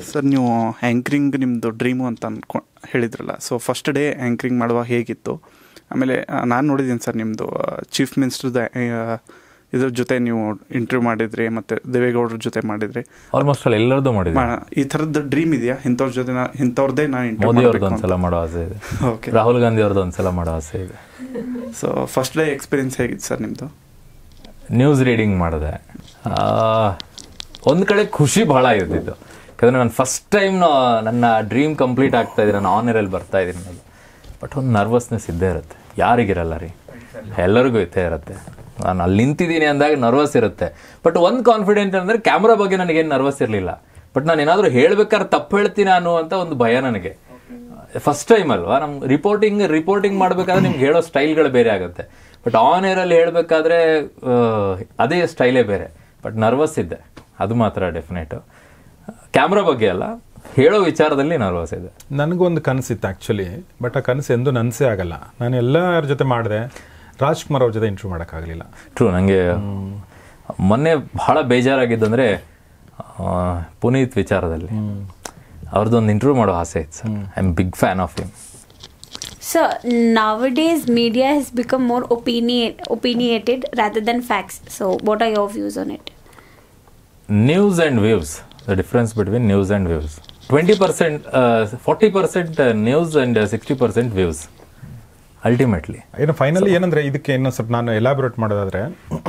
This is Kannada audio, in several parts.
ಸರ್ ನೀವು ಆ್ಯಂಕ್ರಿಂಗ್ ನಿಮ್ಮದು ಡ್ರೀಮು ಅಂತ ಅನ್ಕೊ ಹೇಳಿದ್ರಲ್ಲ ಸೊ ಫಸ್ಟ್ ಡೇ ಆ್ಯಂಕ್ರಿಂಗ್ ಮಾಡುವಾಗ ಹೇಗಿತ್ತು ಆಮೇಲೆ ನಾನು ನೋಡಿದ್ದೀನಿ ಸರ್ ನಿಮ್ಮದು ಚೀಫ್ ಮಿನಿಸ್ಟರ್ದ ಇದ್ರ ಜೊತೆ ನೀವು ಇಂಟರ್ವ್ಯೂ ಮಾಡಿದ್ರಿ ಮತ್ತು ದೇವೇಗೌಡರ ಜೊತೆ ಮಾಡಿದ್ರಿ ಆಲ್ಮೋಸ್ಟ್ ಅಲ್ಲಿ ಎಲ್ಲರದ್ದು ಮಾಡಿದ್ವಿ ಮಾ- ಈ ಥರದ್ದು ಡ್ರೀಮ್ ಇದೆಯಾ ಇಂಥವ್ರ ಜೊತೆ ನಾ ಇಂಥವ್ರದ್ದೇ ನಾನು ಮೋದಿ ಇಂಟರ್ವ್ಯೂ ಅವ್ರದ್ದು ಮಾಡಬೇಕು ಒಂದ್ಸಲ ಮಾಡೋ ಆಸೆ ಇದೆ ಓಕೆ ರಾಹುಲ್ ಗಾಂಧಿ ಅವ್ರದ್ದು ಒಂದ್ಸಲ ಮಾಡೋ ಆಸೆ ಇದೆ ಸೊ ಫಸ್ಟ್ ಡೇ ಎಕ್ಸ್ಪೀರಿಯನ್ಸ್ ಹೇಗಿತ್ತು ಸರ್ ನಿಮ್ಮದು ನ್ಯೂಸ್ ರೀಡಿಂಗ್ ಮಾಡಿದೆ ಒಂದು ಕಡೆ ಖುಷಿ ಭಾಳ ಇರ್ತಿತ್ತು ಯಾಕಂದರೆ ನಾನು ಫಸ್ಟ್ ಟೈಮ್ ನನ್ನ ಡ್ರೀಮ್ ಕಂಪ್ಲೀಟ್ ಆಗ್ತಾ ಇದೆ ನಾನು ಆನ್ ಏರಲ್ಲಿ ಬರ್ತಾ ಇದ್ದೀನಿ ಅನ್ನೋದು ಬಟ್ ಒಂದು ನರ್ವಸ್ನೆಸ್ ಇದ್ದೇ ಇರುತ್ತೆ ಯಾರಿಗಿರಲ್ಲ ರೀ ಎಲ್ಲರಿಗೂ ಇದ್ದೇ ಇರುತ್ತೆ ನಾನು ಅಲ್ಲಿ ನಿಂತಿದ್ದೀನಿ ಅಂದಾಗ ನರ್ವಸ್ ಇರುತ್ತೆ ಬಟ್ ಒಂದು ಕಾನ್ಫಿಡೆಂಟ್ ಅಂದರೆ ಕ್ಯಾಮ್ರಾ ಬಗ್ಗೆ ನನಗೇನು ನರ್ವಸ್ ಇರಲಿಲ್ಲ ಬಟ್ ನಾನು ಏನಾದರೂ ಹೇಳ್ಬೇಕಾದ್ರೆ ತಪ್ಪು ಹೇಳ್ತೀನಿ ಅನ್ನುವಂಥ ಒಂದು ಭಯ ನನಗೆ ಫಸ್ಟ್ ಟೈಮ್ ಅಲ್ವಾ ನಮ್ ರಿಪೋರ್ಟಿಂಗ್ ರಿಪೋರ್ಟಿಂಗ್ ಮಾಡ್ಬೇಕಾದ್ರೆ ನಿಮ್ಗೆ ಹೇಳೋ ಸ್ಟೈಲ್ಗಳು ಬೇರೆ ಆಗುತ್ತೆ ಬಟ್ ಆನ್ ಏರಲ್ಲಿ ಹೇಳ್ಬೇಕಾದ್ರೆ ಆ, ಅದೇ ಸ್ಟೈಲೇ ಬೇರೆ ಬಟ್ ನರ್ವಸ್ ಇದ್ದೆ ಅದು ಮಾತ್ರ ಡೆಫಿನೆಟ್ ಕ್ಯಾಮ್ರಾ ಬಗ್ಗೆ ಅಲ್ಲ ಹೇಳೋ ವಿಚಾರದಲ್ಲಿ ನರ್ವಸ್ ಇದೆ ನನಗೊಂದು ಕನಸಿತ್ತು ಆ್ಯಕ್ಚುಲಿ ಬಟ್ ಆ ಕನಸು ಎಂದೂ ನನಸೇ ಆಗಲ್ಲ ನಾನು ಎಲ್ಲರ ಜೊತೆ ಮಾಡಿದೆ ರಾಜ್ಕುಮಾರ್ ಅವ್ರ ಜೊತೆ ಇಂಟರ್ವ್ಯೂ ಮಾಡೋಕ್ಕಾಗಲಿಲ್ಲ ಟ್ರೂ ನನಗೆ ಮೊನ್ನೆ ಬಹಳ ಬೇಜಾರಾಗಿದ್ದಂದ್ರೆ ಆ, ಪುನೀತ್ ವಿಚಾರದಲ್ಲಿ ಅವ್ರದ್ದೊಂದು ಇಂಟರ್ವ್ಯೂ ಮಾಡೋ ಆಸೆ ಇತ್ತು sir I am big fan of him So nowadays media has become more opinion opinionated rather than facts. So what are your views on it? News and views the difference between news and views twenty percent forty percent news and sixty percent views ultimately ಏನು ಫೈನಲಿ ಏನಂದ್ರೆ ಇದಕ್ಕೆ ಇನ್ನೂ ಸ್ವಲ್ಪ ನಾನು ಎಲಾಬ್ರೇಟ್ ಮಾಡೋದಾದ್ರೆ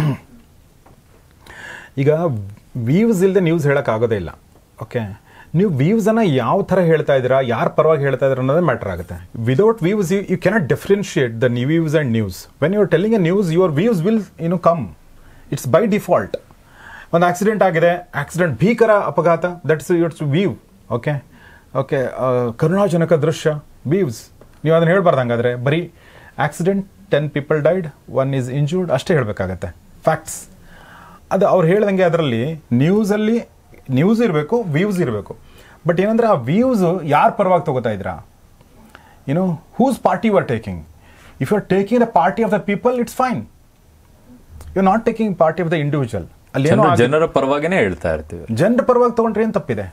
ಈಗ ವ್ಯೂಸ್ ಇಲ್ಲದೆ ನ್ಯೂಸ್ ಹೇಳೋಕ್ಕಾಗೋದೇ ಇಲ್ಲ ಓಕೆ ನೀವು ವ್ಯೂಸನ್ನು ಯಾವ ಥರ ಹೇಳ್ತಾ ಇದ್ದೀರಾ ಯಾರ ಪರವಾಗಿ ಹೇಳ್ತಾ ಇದ್ದೀರಾ ಅನ್ನೋದೇ ಮ್ಯಾಟರ್ ಆಗುತ್ತೆ without views you you cannot differentiate the views and news when you are telling a news your views will you know come it's by default ಒಂದು ಆಕ್ಸಿಡೆಂಟ್ ಆಗಿದೆ ಆಕ್ಸಿಡೆಂಟ್ ಭೀಕರ ಅಪಘಾತ that's it's view okay okay ಕರುಣಾಜನಕ ದೃಶ್ಯ ವ್ಯೂಸ್ ನೀವು ಅದನ್ನು ಹೇಳ್ಬಾರ್ದು ಹಂಗಾದ್ರೆ ಬರೀ accident ten people died one is injured ಅಷ್ಟೇ ಹೇಳಬೇಕಾಗತ್ತೆ ಫ್ಯಾಕ್ಟ್ಸ್ ಅದು ಅವ್ರು ಹೇಳ್ದಂಗೆ ಅದರಲ್ಲಿ ನ್ಯೂಸಲ್ಲಿ ನ್ಯೂಸ್ ಇರಬೇಕು ವ್ಯೂಸ್ ಇರಬೇಕು ಬಟ್ ಏನಂದ್ರೆ ಆ ವ್ಯೂಸ್ ಯಾರ ಪರವಾಗಿ ತಗೋತಾ ಇದ್ರಾ you know whose party you are taking if you are taking the party of the people it's fine you not taking party of the individual ಅಲ್ಲಿ ಏನೋ ಆಗಿದೆ. ಜನರ ಪರವಾಗಿನೇ ಹೇಳ್ತಾ ಇರ್ತೀವಿ ಜನರ ಪರವಾಗಿ ತಗೊಂಡ್ರೆ ಏನು ತಪ್ಪಿದೆ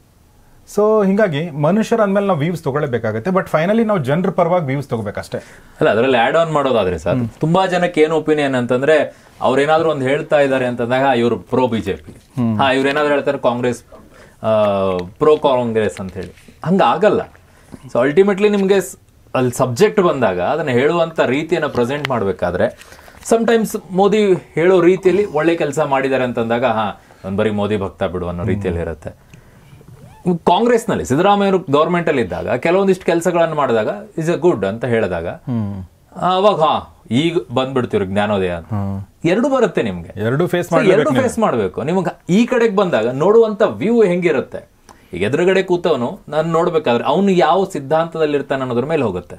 ಸೊ ಹಿಂಗಾಗಿ ಮನುಷ್ಯರ ಅಂದಮೇಲೆ ನಾವು ವ್ಯೂಸ್ ತಗೊಳ್ಳೇಬೇಕಾಗುತ್ತೆ ಬಟ್ ಫೈನಲಿ ನಾವು ಜನರ ಪರವಾಗಿ ವ್ಯೂಸ್ ತಗೋಬೇಕಷ್ಟೇ ಅಲ್ಲ ಅದರಲ್ಲಿ ಆಡ್ ಆನ್ ಮಾಡೋದಾದ್ರೆ ಸರ್ ತುಂಬಾ ಜನಕ್ಕೆ ಏನು ಒಪಿನಿಯನ್ ಅಂತಂದ್ರೆ ಅವ್ರೇನಾದ್ರೂ ಒಂದು ಹೇಳ್ತಾ ಇದ್ದಾರೆ ಅಂತಂದಾಗ ಇವರು ಪ್ರೋ ಬಿಜೆಪಿ ಹಾ ಇವ್ರೇನಾದ್ರೂ ಹೇಳ್ತಾರೆ ಕಾಂಗ್ರೆಸ್ ಪ್ರೋ ಕಾಂಗ್ರೆಸ್ ಅಂತ ಹೇಳಿ ಹಂಗ ಆಗಲ್ಲ ಸೊ ಅಲ್ಟಿಮೇಟ್ಲಿ ನಿಮ್ಗೆ ಸ್- ಅಲ್ಲಿ ಸಬ್ಜೆಕ್ಟ್ ಬಂದಾಗ ಅದನ್ನ ಹೇಳುವಂತ ರೀತಿಯನ್ನ ಪ್ರೆಸೆಂಟ್ ಮಾಡ್ಬೇಕಾದ್ರೆ ಸಮಟೈಮ್ಸ್ ಮೋದಿ ಹೇಳೋ ರೀತಿಯಲ್ಲಿ ಒಳ್ಳೆ ಕೆಲಸ ಮಾಡಿದ್ದಾರೆ ಅಂತಂದಾಗ ಹಾ ಒಂದ್ ಬರೀ ಮೋದಿ ಭಕ್ತ ಬಿಡು ಅನ್ನೋ ರೀತಿಯಲ್ಲಿ ಇರುತ್ತೆ ಕಾಂಗ್ರೆಸ್ನಲ್ಲಿ ಸಿದ್ದರಾಮಯ್ಯರು ಗೌರ್ಮೆಂಟ್ ಅಲ್ಲಿ ಇದ್ದಾಗ ಕೆಲವೊಂದಿಷ್ಟು ಕೆಲಸಗಳನ್ನು ಮಾಡಿದಾಗ ಇಸ್ ಅ ಗುಡ್ ಅಂತ ಹೇಳಿದಾಗ ಅವಾಗ ಹಾ ಈಗ ಬಂದ್ಬಿಡ್ತೀವ್ರಿ ಜ್ಞಾನೋದಯ ಅಂತ ಎರಡು ಬರುತ್ತೆ ನಿಮ್ಗೆ ಎರಡು ಫೇಸ್ So, ಎರಡು ಫೇಸ್ ಮಾಡ್ಬೇಕು ನಿಮಗೆ ಈ ಕಡೆಗೆ ಬಂದಾಗ ನೋಡುವಂತ ವ್ಯೂ ಹೆಂಗಿರುತ್ತೆ ಈಗ ಎದುರುಗಡೆ ಕೂತವನು ನಾನು ನೋಡ್ಬೇಕಾದ್ರೆ ಅವನು ಯಾವ ಸಿದ್ಧಾಂತದಲ್ಲಿ ಇರ್ತಾನೆ ಅನ್ನೋದ್ರ ಮೇಲೆ ಹೋಗುತ್ತೆ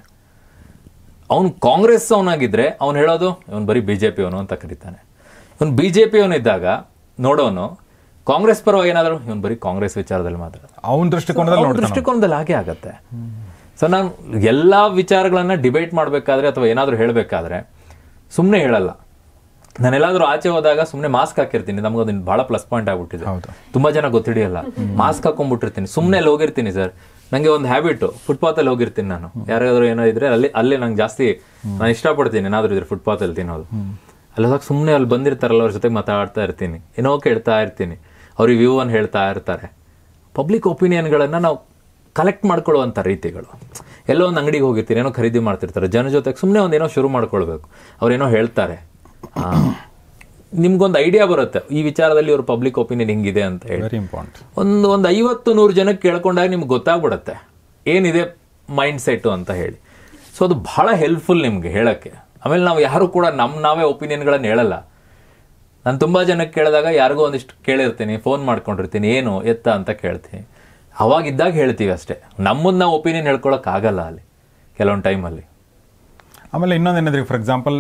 ಅವನು ಕಾಂಗ್ರೆಸ್ ಅವನಾಗಿದ್ರೆ ಅವ್ನು ಹೇಳೋದು ಇವನು ಬರೀ ಬಿಜೆಪಿ ಅವನು ಅಂತ ಕರೀತಾನೆ ಇವನು ಬಿಜೆಪಿ ಅವನಿದ್ದಾಗ ನೋಡೋನು ಕಾಂಗ್ರೆಸ್ ಪರವಾಗಿ ಏನಾದ್ರು ಇವನು ಬರೀ ಕಾಂಗ್ರೆಸ್ ವಿಚಾರದಲ್ಲಿ ಮಾತ್ರ ಅವನ ದೃಷ್ಟಿಕೋನದಲ್ಲಿ ಅವ್ರ ನೋಡ್ತಾನೆ ದೃಷ್ಟಿಕೋನದಲ್ಲಿ ಹಾಗೆ ಆಗತ್ತೆ ಸೊ ನಾನು ಎಲ್ಲಾ ವಿಚಾರಗಳನ್ನ ಡಿಬೇಟ್ ಮಾಡ್ಬೇಕಾದ್ರೆ ಅಥವಾ ಏನಾದ್ರು ಹೇಳ್ಬೇಕಾದ್ರೆ ಸುಮ್ಮನೆ ಹೇಳಲ್ಲ ನಾನು ಎಲ್ಲಾದ್ರೂ ಆಚೆ ಹೋದಾಗ ಸುಮ್ಮನೆ ಮಾಸ್ಕ್ ಹಾಕಿರ್ತೀನಿ ನಮ್ಗೊಂದು ಬಹಳ ಪ್ಲಸ್ ಪಾಯಿಂಟ್ ಆಗ್ಬಿಟ್ಟಿದೆ ತುಂಬಾ ಜನ ಗೊತ್ತಿಡಿಯಲ್ಲ ಮಾಸ್ಕ್ ಹಾಕೊಂಡ್ಬಿಟ್ಟಿರ್ತೀನಿ ಸುಮ್ಮನೆ ಅಲ್ಲಿ ಹೋಗಿರ್ತೀನಿ ಸರ್ ನಂಗೆ ಒಂದು ಹ್ಯಾಬಿಟ್ ಫುಟ್ಪಾತ್ ಅಲ್ಲಿ ಹೋಗಿರ್ತೀನಿ ನಾನು ಯಾರಾದ್ರೂ ಏನೋ ಇದ್ರೆ ಅಲ್ಲಿ ಅಲ್ಲೇ ನಂಗೆ ಜಾಸ್ತಿ ನಾನು ಇಷ್ಟಪಡ್ತೀನಿ ಏನಾದ್ರು ಇದ್ರೆ ಫುಟ್ಪಾತ್ ಅಲ್ಲಿ ತಿನ್ನೋದು ಅಲ್ಲಿ ಹೋದಾಗ ಸುಮ್ಮನೆ ಅಲ್ಲಿ ಬಂದಿರ್ತಾರಲ್ಲ ಅವ್ರ ಜೊತೆ ಮಾತಾಡ್ತಾ ಇರ್ತೀನಿ ಏನೋ ಕೇಳ್ತಾ ಇರ್ತೀನಿ ಅವ್ರಿಗೆ ವ್ಯೂ ಅನ್ನು ಹೇಳ್ತಾ ಇರ್ತಾರೆ ಪಬ್ಲಿಕ್ ಒಪಿನಿಯನ್ಗಳನ್ನು ನಾವು ಕಲೆಕ್ಟ್ ಮಾಡ್ಕೊಳ್ಳುವಂಥ ರೀತಿಗಳು ಎಲ್ಲೋ ಒಂದು ಅಂಗಡಿಗೆ ಹೋಗಿರ್ತೀರಿ ಏನೋ ಖರೀದಿ ಮಾಡ್ತಿರ್ತಾರೆ ಜನ ಜೊತೆಗೆ ಸುಮ್ಮನೆ ಒಂದೇನೋ ಶುರು ಮಾಡ್ಕೊಳ್ಬೇಕು ಅವ್ರೇನೋ ಹೇಳ್ತಾರೆ ಆ, ನಿಮ್ಗೊಂದು ಐಡಿಯಾ ಬರುತ್ತೆ ಈ ವಿಚಾರದಲ್ಲಿ ಇವ್ರ ಪಬ್ಲಿಕ್ ಒಪಿನಿಯನ್ ಹಿಂಗಿದೆ ಅಂತ ಹೇಳಿ ವೆರಿ ಇಂಪಾರ್ಟೆಂಟ್ ಒಂದು ಒಂದು ಐವತ್ತು ನೂರು ಜನಕ್ಕೆ ಕೇಳ್ಕೊಂಡಾಗ ನಿಮ್ಗೆ ಗೊತ್ತಾಗ್ಬಿಡುತ್ತೆ ಏನಿದೆ ಮೈಂಡ್ ಸೆಟ್ಟು ಅಂತ ಹೇಳಿ ಸೊ ಅದು ಬಹಳ ಹೆಲ್ಪ್ಫುಲ್ ನಿಮಗೆ ಹೇಳಕ್ಕೆ ಆಮೇಲೆ ನಾವು ಯಾರು ಕೂಡ ನಮ್ಮ ನಾವೇ ಒಪಿನಿಯನ್ಗಳನ್ನು ಹೇಳಲ್ಲ ನಾನು ತುಂಬ ಜನಕ್ಕೆ ಕೇಳಿದಾಗ ಯಾರಿಗೋ ಒಂದಿಷ್ಟು ಕೇಳಿರ್ತೀನಿ ಫೋನ್ ಮಾಡ್ಕೊಂಡಿರ್ತೀನಿ ಏನು ಎತ್ತ ಅಂತ ಕೇಳ್ತೀನಿ ಅವಾಗಿದ್ದಾಗ ಹೇಳ್ತೀವಿ ಅಷ್ಟೇ ನಮ್ಮನ್ನ ನಾವು ಒಪಿನಿಯನ್ ಹೇಳ್ಕೊಳಕ್ ಆಗಲ್ಲ ಅಲ್ಲಿ ಕೆಲವೊಂದು ಟೈಮಲ್ಲಿ ಆಮೇಲೆ ಇನ್ನೊಂದೇನಂದ್ರೆ ಫಾರ್ ಎಕ್ಸಾಂಪಲ್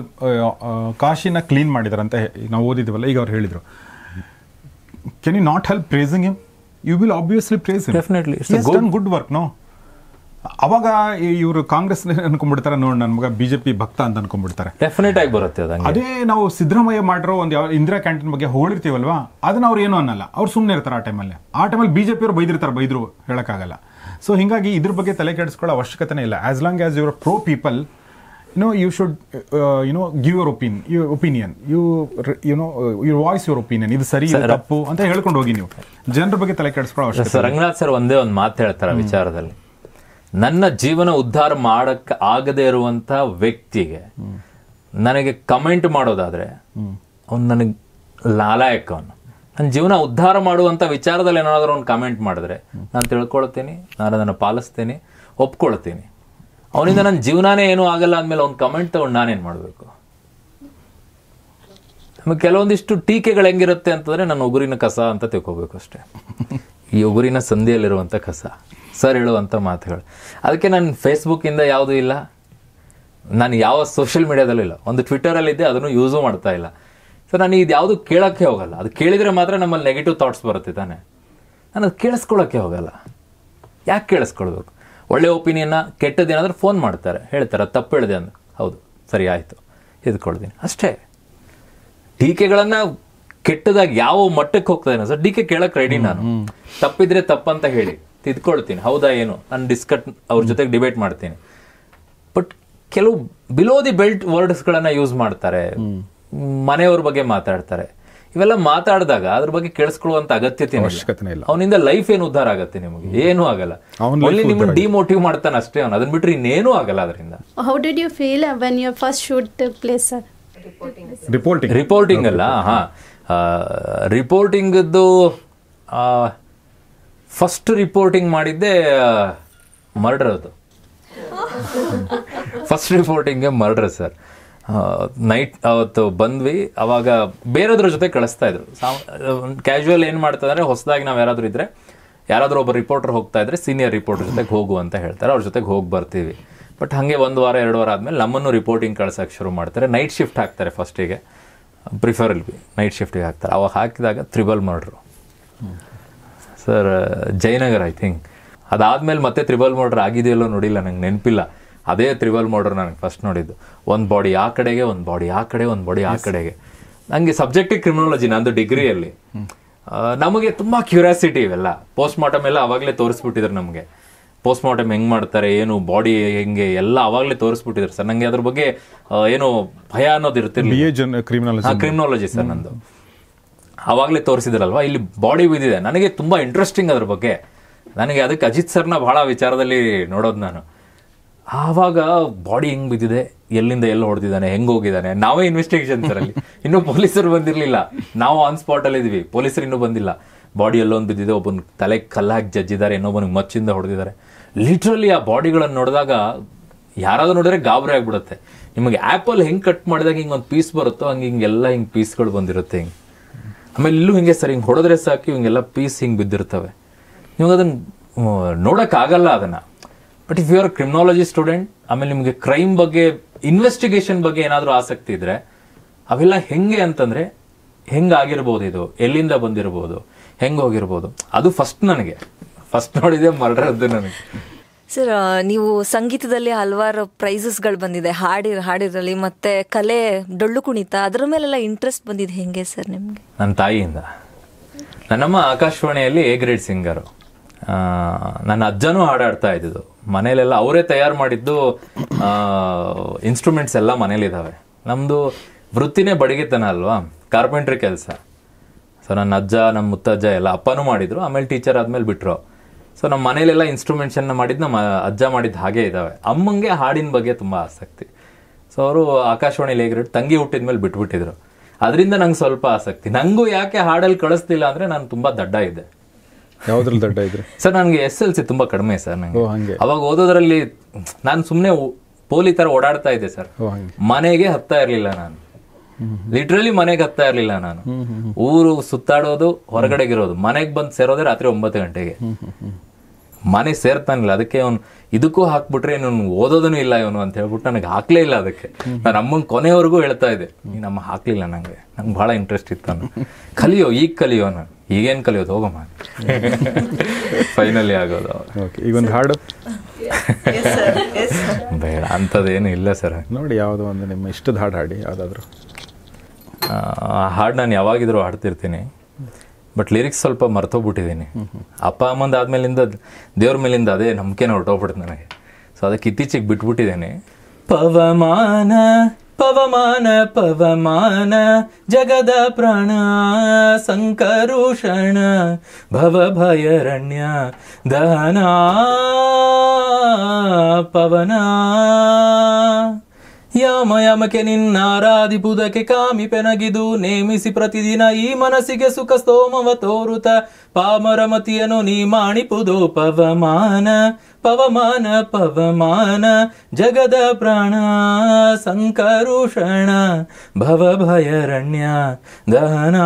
ಕಾಶಿನ ಕ್ಲೀನ್ ಮಾಡಿದಾರೆ ಅಂತ ಹೇ- ನಾವು ಓದಿದ್ವಲ್ಲ ಈಗ ಅವ್ರು ಹೇಳಿದ್ರು can you not help praising him you will obviously praise Definitely. It's a good- good work no ಅವಾಗ ಇವರು ಕಾಂಗ್ರೆಸ್ ಅನ್ಕೊಂಡ್ಬಿಡ್ತಾರೆ ನೋಡಿ ನನ್ನ ಮಗ ಬಿಜೆಪಿ ಭಕ್ತ ಅಂತ ಅನ್ಕೊಂಡ್ಬಿಡ್ತಾರೆ ಡೆಫಿನೆಟ್ ಆಗಿ ಬರುತ್ತೆ ಅದು ಹಂಗೆ ಅದೇ ನಾವು ಸಿದ್ದರಾಮಯ್ಯ ಮಾಡಿರೋ ಒಂದು ಯಾವ ಇಂದಿರಾ ಕ್ಯಾಂಟೀನ್ ಬಗ್ಗೆ ಹೊಗಳಿರ್ತೀವಲ್ವಾ ಅದನ್ನ ಅವ್ರು ಏನು ಅನ್ನಲ್ಲ ಅವ್ರು ಸುಮ್ಮನೆ ಇರ್ತಾರೆ ಆ ಟೈಮಲ್ಲಿ ಆ ಟೈಮಲ್ಲಿ ಬಿಜೆಪಿ ಅವ್ರು ಬೈದಿರ್ತಾರೆ ಬೈದ್ರು ಹೇಳಕ್ಕಾಗಲ್ಲ ಸೊ ಹಿಂಗಾಗಿ ಇದ್ರ ಬಗ್ಗೆ ತಲೆ ಕೆಡಿಸ್ಕೊಳ್ಳೋ ಅವಶ್ಯಕತೆನೇ ಇಲ್ಲ as long as your pro people you know you should you know give your opin you opinion you you know you voice your opinion ಇದು ಸರಿ ಇದು ತಪ್ಪು ಅಂತ ಹೇಳ್ಕೊಂಡು ಹೋಗಿ ನೀವು ಜನರ ಬಗ್ಗೆ ತಲೆ ಕೆಡಿಸ್ಕೊಳ್ಳೋ ಅವಶ್ಯಕತೆ ಸರ್ ರಂಗನಾಥ್ ಸರ್ ಒಂದೇ ಒಂದು ಮಾತು ಹೇಳ್ತಾರೆ ಆ ವಿಚಾರದಲ್ಲಿ ನನ್ನ ಜೀವನ ಉದ್ಧಾರ ಮಾಡಕ್ ಆಗದೆ ಇರುವಂತ ವ್ಯಕ್ತಿಗೆ ನನಗೆ ಕಮೆಂಟ್ ಮಾಡೋದಾದ್ರೆ ಅವ್ನು ನನಗೆ ಲಾಲಾಯಕ ಅವನು ನನ್ನ ಜೀವನ ಉದ್ಧಾರ ಮಾಡುವಂತ ವಿಚಾರದಲ್ಲಿ ಏನಾದರೂ ಅವ್ನು ಕಮೆಂಟ್ ಮಾಡಿದ್ರೆ ನಾನು ತಿಳ್ಕೊಳ್ತೀನಿ ನಾನು ಅದನ್ನು ಪಾಲಿಸ್ತೀನಿ ಒಪ್ಕೊಳ್ತೀನಿ ಅವನಿಂದ ನನ್ನ ಜೀವನನೇ ಏನೂ ಆಗಲ್ಲ ಅಂದಮೇಲೆ ಅವ್ನು ಕಮೆಂಟ್ ತಗೊಂಡು ನಾನೇನು ಮಾಡಬೇಕು ನಮಗೆ ಕೆಲವೊಂದಿಷ್ಟು ಟೀಕೆಗಳು ಹೆಂಗಿರುತ್ತೆ ಅಂತಂದ್ರೆ ನನ್ನ ಉಗುರಿನ ಕಸ ಅಂತ ತಿಳ್ಕೊಬೇಕು ಅಷ್ಟೇ ಈ ಉಗುರಿನ ಸಂಧಿಯಲ್ಲಿರುವಂಥ ಕಸ ಸರ್ ಹೇಳುವಂಥ ಮಾತುಗಳು ಅದಕ್ಕೆ ನಾನು ಫೇಸ್ಬುಕ್ಕಿಂದ ಯಾವುದೂ ಇಲ್ಲ ನಾನು ಯಾವ ಸೋಷಿಯಲ್ ಮೀಡಿಯಾದಲ್ಲೂ ಇಲ್ಲ ಒಂದು ಟ್ವಿಟ್ಟರಲ್ಲಿ ಇದ್ದೆ ಅದನ್ನು ಯೂಸು ಮಾಡ್ತಾ ಇಲ್ಲ ಸೊ ನಾನು ಇದು ಯಾವುದು ಕೇಳೋಕ್ಕೆ ಹೋಗಲ್ಲ ಅದು ಕೇಳಿದರೆ ಮಾತ್ರ ನಮ್ಮಲ್ಲಿ ನೆಗೆಟಿವ್ ಥಾಟ್ಸ್ ಬರುತ್ತೆ ತಾನೆ ನಾನು ಅದು ಕೇಳಿಸ್ಕೊಳ್ಳೋಕ್ಕೆ ಹೋಗಲ್ಲ ಯಾಕೆ ಕೇಳಿಸ್ಕೊಳ್ಬೇಕು ಒಳ್ಳೆ ಒಪಿನಿಯನ್ನ ಕೆಟ್ಟದೇನಾದ್ರೂ ಫೋನ್ ಮಾಡ್ತಾರೆ ಹೇಳ್ತಾರೆ ಅದು ತಪ್ಪು ಹೇಳಿದೆ ಅಂದು ಹೌದು ಸರಿ ಆಯಿತು ಇದ್ಕೊಳ್ತೀನಿ ಅಷ್ಟೇ ಟೀಕೆಗಳನ್ನ ಕೆಟ್ಟದಾಗಿ ಯಾವ ಮಟ್ಟಕ್ಕೆ ಹೋಗ್ತದೆ ಸರ್ ಡಿ ಕೆ ಕೇಳಕ್ ರೆಡಿ ನಾನು ತಪ್ಪಿದ್ರೆ ತಪ್ಪಂತ ಹೇಳಿ ತಿದ್ಕೊಳ್ತೀನಿ ಹೌದಾ ಏನು ನಾನು ಡಿಸ್ಕಟ್ ಅವ್ರ ಜೊತೆಗೆ ಡಿಬೇಟ್ ಮಾಡ್ತೀನಿ ಬಟ್ ಕೆಲವು ಬಿಲೋ ದಿ ಬೆಲ್ಟ್ ವರ್ಡ್ಸ್ಗಳನ್ನ ಯೂಸ್ ಮಾಡ್ತಾರೆ ಮನೆಯವ್ರ ಬಗ್ಗೆ ಮಾತಾಡ್ತಾರೆ ಇವೆಲ್ಲ ಮಾತಾಡಿದಾಗ ಅದ್ರ ಬಗ್ಗೆ ಕೇಳಿಸ್ಕೊಳ್ಳುವಂತ ಅಗತ್ಯತೆ ಅವಶ್ಯಕತೆನೇ ಇಲ್ಲ. ಅವನಿಂದ ಲೈಫ್ ಏನು ಉದ್ಧಾರ ಆಗತ್ತೆ ನಿಮಗೆ ಏನೂ ಆಗಲ್ಲ ಅವ್ನ್ ಓನ್ಲಿ ನಿಮ್ಮನ್ನ ಡಿಮೋಟಿವ್ ಮಾಡ್ತಾನೆ ಅಷ್ಟೇ ಅವನು ಅದನ್ನ ಬಿಟ್ರೆ ಇನ್ನೇನೂ ಆಗಲ್ಲ ಅದರಿಂದ How did you feel when your first shoot took place, sir? Reporting reporting ಅಲ್ಲ ಹಾ ರಿಪೋರ್ಟಿಂಗದ್ದು ಫಸ್ಟ್ ರಿಪೋರ್ಟಿಂಗ್ ಮಾಡಿದ್ದೆ ಮರ್ಡರ್ ಅದು ಫಸ್ಟ್ ರಿಪೋರ್ಟಿಂಗ್ಗೆ ಮರ್ಡರ್ ಸರ್ ನೈಟ್ ಅವತ್ತು ಬಂದ್ವಿ ಅವಾಗ ಬೇರೆದ್ರ ಜೊತೆ ಕಳಿಸ್ತಾ ಇದ್ರು ಕ್ಯಾಶುವಲ್ ಏನು ಮಾಡ್ತಾರೆ ಹೊಸದಾಗಿ ನಾವು ಯಾರಾದ್ರೂ ಇದ್ರೆ ಯಾರಾದ್ರೂ ಒಬ್ಬ ರಿಪೋರ್ಟರ್ ಹೋಗ್ತಾ ಇದ್ರೆ ಸೀನಿಯರ್ ರಿಪೋರ್ಟರ್ ಜೊತೆಗೆ ಹೋಗು ಅಂತ ಹೇಳ್ತಾರೆ ಅವ್ರ ಜೊತೆಗೆ ಹೋಗಿ ಬರ್ತೀವಿ ಬಟ್ ಹಾಗೆ ಒಂದು ವಾರ ಎರಡು ವಾರ ಆದ್ಮೇಲೆ ನಮ್ಮನ್ನು ರಿಪೋರ್ಟಿಂಗ್ ಕಳ್ಸಕ್ಕೆ ಶುರು ಮಾಡ್ತಾರೆ ನೈಟ್ ಶಿಫ್ಟ್ ಹಾಕ್ತಾರೆ ಫಸ್ಟಿಗೆ ಪ್ರಿಫರಲ್ ಬಿ ನೈಟ್ ಶಿಫ್ಟಿಗೆ ಹಾಕ್ತಾರೆ ಅವಾಗ ಹಾಕಿದಾಗ triple murder sir Jayanagar I think ಅದಾದ್ಮೇಲೆ ಮತ್ತೆ ತ್ರಿಬಲ್ ಮರ್ಡರ್ ಆಗಿದೆಯಲ್ಲೋ ನೋಡಿಲ್ಲ ನಂಗೆ ನೆನಪಿಲ್ಲ ಅದೇ ತ್ರಿಬಲ್ ಮರ್ಡರ್ ನನಗೆ ಫಸ್ಟ್ ನೋಡಿದ್ದು ಒಂದು ಬಾಡಿ ಆ ಕಡೆಗೆ ಒಂದು ಬಾಡಿ ಆ ಕಡೆ ಒಂದು ಬಾಡಿ ಆ ಕಡೆಗೆ ನನಗೆ ಸಬ್ಜೆಕ್ಟಿವ್ ಕ್ರಿಮಿನಾಲಜಿ ನಂದು ಡಿಗ್ರಿಯಲ್ಲಿ ನಮಗೆ ತುಂಬ ಕ್ಯೂರಿಯಾಸಿಟಿ ಇವೆಲ್ಲ ಪೋಸ್ಟ್ ಮಾರ್ಟಮ್ ಎಲ್ಲ ಅವಾಗಲೇ ತೋರಿಸ್ಬಿಟ್ಟಿದ್ರು ನಮಗೆ ಪೋಸ್ಟ್ ಮಾರ್ಟಮ್ ಹೆಂಗೆ ಮಾಡ್ತಾರೆ ಏನು ಬಾಡಿ ಹೆಂಗೆ ಎಲ್ಲ ಅವಾಗಲೇ ತೋರಿಸ್ಬಿಟ್ಟಿದ್ರು ಸರ್ ನನಗೆ ಅದ್ರ ಬಗ್ಗೆ ಆ, ಏನು ಭಯ ಅನ್ನೋದು ಇರ್ತಿರ್ಲಿಲ್ಲ ಬಿ ಎ ಜನ್ ಕ್ರಿಮಿನಾಲಜಿ ಕ್ರಿಮಿನಾಲಜಿ ಸರ್ ನಂದು ಅವಾಗಲೇ ತೋರಿಸಿದ್ರಲ್ವಾ ಇಲ್ಲಿ ಬಾಡಿ ಬಿದ್ದಿದೆ ನನಗೆ ತುಂಬಾ ಇಂಟ್ರೆಸ್ಟಿಂಗ್ ಅದ್ರ ಬಗ್ಗೆ ನನಗೆ ಅದಕ್ಕೆ ಅಜಿತ್ ಸರ್ನ ಬಹಳ ವಿಚಾರದಲ್ಲಿ ನೋಡೋದು ನಾನು ಆವಾಗ ಬಾಡಿ ಹೆಂಗ್ ಬಿದ್ದಿದೆ ಎಲ್ಲಿಂದ ಎಲ್ಲಿ ಹೊಡೆದಿದ್ದಾನೆ ಹೆಂಗ್ ಹೋಗಿದ್ದಾನೆ ನಾವೇ ಇನ್ವೆಸ್ಟಿಗೇಷನ್ ಸರ್ ಅಲ್ಲಿ ಇನ್ನೂ ಪೊಲೀಸರು ಬಂದಿರಲಿಲ್ಲ ನಾವು ಆನ್ ಸ್ಪಾಟ್ ಅಲ್ಲಿ ಇದ್ವಿ ಪೊಲೀಸರು ಇನ್ನೂ ಬಂದಿಲ್ಲ ಬಾಡಿ ಎಲ್ಲೊಂದು ಬಿದ್ದಿದೆ ಒಬ್ಬನ ತಲೆ ಕಲ್ಲಾಗಿ ಜಜ್ಜಿದ್ದಾರೆ ಇನ್ನೊಬ್ಬನಿಗೆ ಮಚ್ಚಿಂದ ಹೊಡೆದಿದ್ದಾರೆ ಲಿಟ್ರಲಿ ಆ ಬಾಡಿಗಳನ್ನು ನೋಡಿದಾಗ ಯಾರಾದ್ರೂ ನೋಡಿದ್ರೆ ಗಾಬರಿ ಆಗ್ಬಿಡುತ್ತೆ ನಿಮಗೆ ಆ್ಯಪಲ್ ಹೆಂಗ್ ಕಟ್ ಮಾಡಿದಾಗ ಹಿಂಗೆ ಒಂದು ಪೀಸ್ ಬರುತ್ತೋ ಹಂಗೆ ಹಿಂಗೆಲ್ಲ ಹಿಂಗೆ ಪೀಸ್ಗಳು ಬಂದಿರುತ್ತೆ ಹಿಂಗೆ ಆಮೇಲೆ ಇಲ್ಲೂ ಹಿಂಗೆ ಸರ್ ಹಿಂಗೆ ಹೊಡೆದ್ರೆ ಸಾಕು ಹಿಂಗೆಲ್ಲ ಪೀಸ್ ಹಿಂಗೆ ಬಿದ್ದಿರ್ತವೆ ನಿಮಗೆ ಅದನ್ನ ನೋಡೋಕ್ಕಾಗಲ್ಲ ಅದನ್ನ but if you are criminology student ಆಮೇಲೆ ನಿಮಗೆ ಕ್ರೈಮ್ ಬಗ್ಗೆ ಇನ್ವೆಸ್ಟಿಗೇಷನ್ ಬಗ್ಗೆ ಏನಾದರೂ ಆಸಕ್ತಿ ಇದ್ರೆ ಅವೆಲ್ಲ ಹೆಂಗೆ ಅಂತಂದ್ರೆ ಹೆಂಗಾಗಿರ್ಬೋದು ಇದು ಎಲ್ಲಿಂದ ಬಂದಿರ್ಬೋದು ಹೆಂಗೆ ಹೋಗಿರ್ಬೋದು ಅದು ಫಸ್ಟ್ ನನಗೆ ಫಸ್ಟ್ ನೋಡಿದೆ ಮರ್ಡರ್ ನನಗೆ ಸರ್ ಆ, ನೀವು ಸಂಗೀತದಲ್ಲಿ ಹಲವಾರು ಪ್ರೈಸಸ್ಗಳು ಬಂದಿದೆ ಹಾಡಿ ಹಾಡಿದ್ರಲ್ಲಿ ಮತ್ತೆ ಕಲೆ ಡೊಳ್ಳು ಕುಣಿತ ಅದರ ಮೇಲೆಲ್ಲ ಇಂಟ್ರೆಸ್ಟ್ ಬಂದಿದೆ ಹೆಂಗೆ ಸರ್ ನಿಮಗೆ ನನ್ನ ತಾಯಿಯಿಂದ ನನ್ನಮ್ಮ ಆಕಾಶವಾಣಿಯಲ್ಲಿ ಎ ಗ್ರೇಡ್ ಸಿಂಗರು ನನ್ನ ಅಜ್ಜನೂ ಹಾಡಾಡ್ತಾ ಇದ್ದಿದ್ದು ಮನೇಲೆಲ್ಲ ಅವರೇ ತಯಾರು ಮಾಡಿದ್ದು ಇನ್ಸ್ಟ್ರೂಮೆಂಟ್ಸ್ ಎಲ್ಲ ಮನೇಲಿದ್ದಾವೆ ನಮ್ಮದು ವೃತ್ತಿನೇ ಬಡಗಿತನ ಅಲ್ವಾ ಕಾರ್ಪೆಂಟ್ರಿ ಕೆಲಸ ಸೊ ನನ್ನ ಅಜ್ಜ ನಮ್ಮ ಮುತ್ತಜ್ಜ ಎಲ್ಲ ಅಪ್ಪನೂ ಮಾಡಿದ್ರು ಆಮೇಲೆ ಟೀಚರ್ ಆದ್ಮೇಲೆ ಬಿಟ್ರು ಸೊ ನಮ್ಮ ಮನೇಲೆಲ್ಲ ಇನ್ಸ್ಟ್ರೂಮೆಂಟ್ಸನ್ನ ಮಾಡಿದ್ದು ನಮ್ಮ ಅಜ್ಜ ಮಾಡಿದ್ದು ಹಾಗೆ ಇದ್ದಾವೆ ಅಮ್ಮಂಗೆ ಹಾಡಿನ ಬಗ್ಗೆ ತುಂಬ ಆಸಕ್ತಿ ಸೊ ಅವರು ಆಕಾಶವಾಣಿಲಿ ಹೇಗಿರೋ ತಂಗಿ ಹುಟ್ಟಿದ ಮೇಲೆ ಬಿಟ್ಬಿಟ್ಟಿದ್ರು ಅದರಿಂದ ನಂಗೆ ಸ್ವಲ್ಪ ಆಸಕ್ತಿ ನಂಗೂ ಯಾಕೆ ಹಾಡಲ್ಲಿ ಕಳಿಸ್ತಿಲ್ಲ ಅಂದ್ರೆ ನಾನು ತುಂಬಾ ದಡ್ಡ ಇದ್ದೆ ಯಾವ್ದ್ರಲ್ಲಿ ದಡ್ಡ ಇದ್ರೆ ಸರ್ ನನಗೆ ಎಸ್ ಎಲ್ ಸಿ ತುಂಬಾ ಕಡಿಮೆ ಸರ್ ಓ, ನಂಗೆ ಹಂಗೆ. ಅವಾಗ ಓದೋದ್ರಲ್ಲಿ ನಾನು ಸುಮ್ಮನೆ ಪೋಲಿ ತರ ಓಡಾಡ್ತಾ ಇದ್ದೆ ಸರ್ ಓ ಹಂಗೆ ಮನೆಗೆ ಹತ್ತಾ ಇರ್ಲಿಲ್ಲ ನಾನು ಲಿಟ್ರಲಿ ಮನೆಗೆ ಹತ್ತಾ ಇರ್ಲಿಲ್ಲ ನಾನು ಊರು ಸುತ್ತಾಡೋದು ಹೊರಗಡೆಗಿರೋದು ಮನೆಗೆ ಬಂದು ಸೇರೋದೇ ರಾತ್ರಿ ಒಂಬತ್ತು ಗಂಟೆಗೆ ಮನೆ ಸೇರ್ತಾನಿಲ್ಲ ಅದಕ್ಕೆ ಅವ್ನು ಇದಕ್ಕೂ ಹಾಕ್ಬಿಟ್ರೆ ಇವನು ಓದೋದೂ ಇಲ್ಲ ಇವನು ಅಂತ ಹೇಳ್ಬಿಟ್ಟು ನನಗೆ ಹಾಕ್ಲೇ ಇಲ್ಲ ಅದಕ್ಕೆ ನಾನು ಅಮ್ಮನ ಕೊನೆವರೆಗೂ ಹೇಳ್ತಾ ಇದ್ದೆ ನೀನು ಅಮ್ಮ ಹಾಕ್ಲಿಲ್ಲ ನಂಗೆ ನಂಗೆ ಭಾಳ ಇಂಟ್ರೆಸ್ಟ್ ಇತ್ತು ನಾನು ಕಲಿಯೋ ಈಗ ಕಲಿಯೋ ನಾನು ಈಗೇನು ಕಲಿಯೋದು ಹೋಗಮ್ಮ ಫೈನಲಿ ಆಗೋದು ಓಕೆ ಈಗ ಒಂದು ಹಾಡು ಬೇಡ ಅಂಥದ್ದೇನು ಇಲ್ಲ ಸರ್ ನೋಡಿ ಯಾವುದೋ ಒಂದು ನಿಮ್ಮ ಇಷ್ಟದ ಹಾಡು ಹಾಡಿ ಯಾವುದಾದ್ರು ಹಾಡು ನಾನು ಯಾವಾಗಿದ್ರೂ ಹಾಡ್ತಿರ್ತೀನಿ ಬಟ್ ಲಿರಿಕ್ಸ್ ಸ್ವಲ್ಪ ಮರ್ತೋಗ್ಬಿಟ್ಟಿದ್ದೀನಿ ಅಪ್ಪ ಅಮ್ಮಂದು ಆದ್ಮೇಲಿಂದ ದೇವ್ರ ಮೇಲಿಂದ ಅದೇ ನಂಬಿಕೆನ ಹೊರಟೋಗ್ಬಿಡ್ತು ನನಗೆ ಸೊ ಅದಕ್ಕೆ ಇತ್ತೀಚೆಗೆ ಬಿಟ್ಬಿಟ್ಟಿದ್ದೇನೆ ಪವಮಾನ ಪವಮಾನ ಪವಮಾನ ಜಗದ ಪ್ರಾಣ ಸಂಕರುಷಣ ಭವ ಭಯರಣ್ಯ ದಹನ ಪವನ ಯಾಮ ಯಮಕೆ ನಿನ್ನಾರಾಧಿಪುದಕ್ಕೆ ಕಾಮಿ ಪೆನಗಿದು ನೇಮಿಸಿ ಪ್ರತಿದಿನ ಈ ಮನಸ್ಸಿಗೆ ಸುಖ ಸ್ತೋಮವ ತೋರುತ ಪಾಮರಮತಿಯನು ನೀ ಮಾಣಿಪುದು ಪವಮಾನ ಪವಮಾನ ಪವಮಾನ ಜಗದ ಪ್ರಾಣ ಸಂಕರುಷಣ ಭವ ಭಯರಣ್ಯ ದಹನ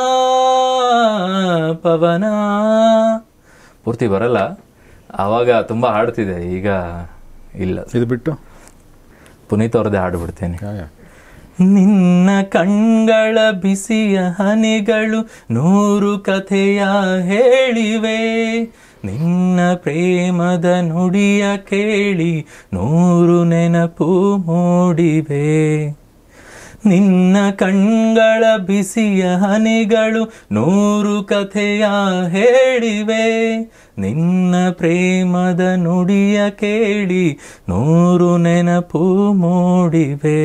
ಪವನ ಪೂರ್ತಿ ಬರಲ್ಲ ಆವಾಗ ತುಂಬಾ ಹಾಡ್ತಿದೆ ಈಗ ಇಲ್ಲ ಇದು ಬಿಟ್ಟು ಪುನೀತ್ ಅವ್ರದ್ದೇ ಹಾಡ್ಬಿಡ್ತೇನೆ ಯಾ, ಯಾ. ನಿನ್ನ ಕಣ್ಗಳ ಬಿಸಿಯ ಹನಿಗಳು ನೂರು ಕಥೆಯ ಹೇಳಿವೆ ನಿನ್ನ ಪ್ರೇಮದ ನುಡಿಯ ಕೇಳಿ ನೂರು ನೆನಪು ಮೂಡಿವೆ ನಿನ್ನ ಕಣ್ಗಳ ಬಿಸಿಯ ಹನಿಗಳು ನೂರು ಕಥೆಯ ಹೇಳಿವೆ ನಿನ್ನ ಪ್ರೇಮದ ನುಡಿಯ ಕೇಳಿ ನೂರು ನೆನಪು ಮೂಡಿವೆ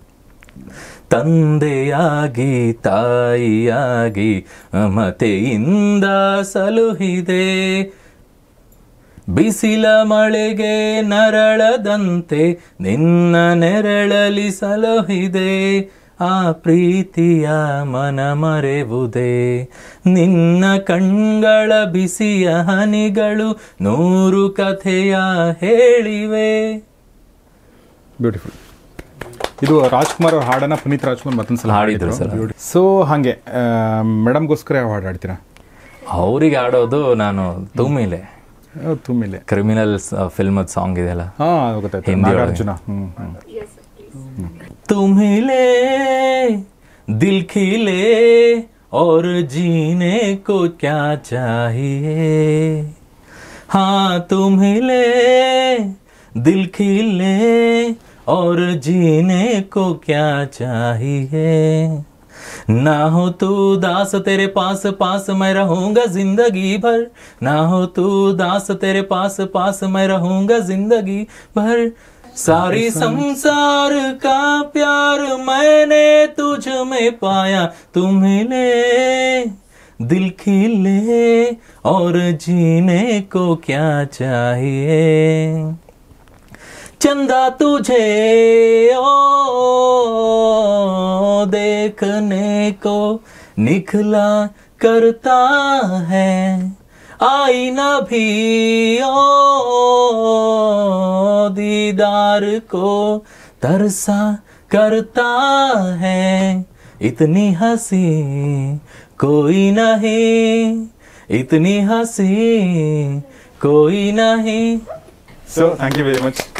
ತಂದೆಯಾಗಿ ತಾಯಿಯಾಗಿ ಮಮತೆಯಿಂದ ಸಲುಹಿದೆ ಬಿಸಿಲ ಮಳೆಗೆ ನರಳದಂತೆ ನಿನ್ನ ನೆರಳಲಿ ಸಲಹಿದೆ ಆ ಪ್ರೀತಿಯ ಮನ ಮರೆವುದೇ ನಿನ್ನ ಕಣ್ಗಳ ಬಿಸಿಯ ಹನಿಗಳು ನೂರು ಕಥೆಯ ಹೇಳಿವೆ ಬ್ಯೂಟಿಫುಲ್ ಇದು ರಾಜ್ಕುಮಾರ್ ಅವ್ರ ಹಾಡನ್ನ ಪುನೀತ್ ರಾಜ್ಕುಮಾರ್ ಮತ್ತೊಂದ್ಸಲ ಹಾಡಿದ್ರು ಸರ್. ಸೊ ಹಾಗೆ ಮೇಡಮ್ಗೋಸ್ಕರ ಯಾವ ಹಾಡು ಹಾಡ್ತೀರಾ ಅವರಿಗೆ ಆಡೋದು ನಾನು ತುಮ್ಮಿಲೆ ಯಾವ್ದು ತುಮ್ಮಿಲೆ ಕ್ರಿಮಿನಲ್ ಫಿಲ್ಮ್ ಸಾಂಗ್ ಇದೆಯಲ್ಲ ಹಾ ಗೊತ್ತಾಯ್ತು ಹಿಂದಿ ಒಳಗೆ. ನಾಗಾರ್ಜುನ ಹ್ಮ್ ಹ್ಮ್ तुम्हें ले दिल खिले और जीने को क्या चाहिए हाँ तुम्हें ले दिल खिले और जीने को क्या चाहिए ना हो तू दास तेरे पास पास मैं रहूंगा जिंदगी भर ना हो तू दास तेरे पास पास मैं रहूंगा जिंदगी भर सारी संसार का प्यार मैंने तुझ में पाया तुम्हें ले दिल खिले और जीने को क्या चाहिए चंदा तुझे ओ देखने को निखला करता है आईना भी ओ दीदार को तरसा करता है इतनी हंसी कोई नहीं इतनी हंसी कोई नहीं so thank you very much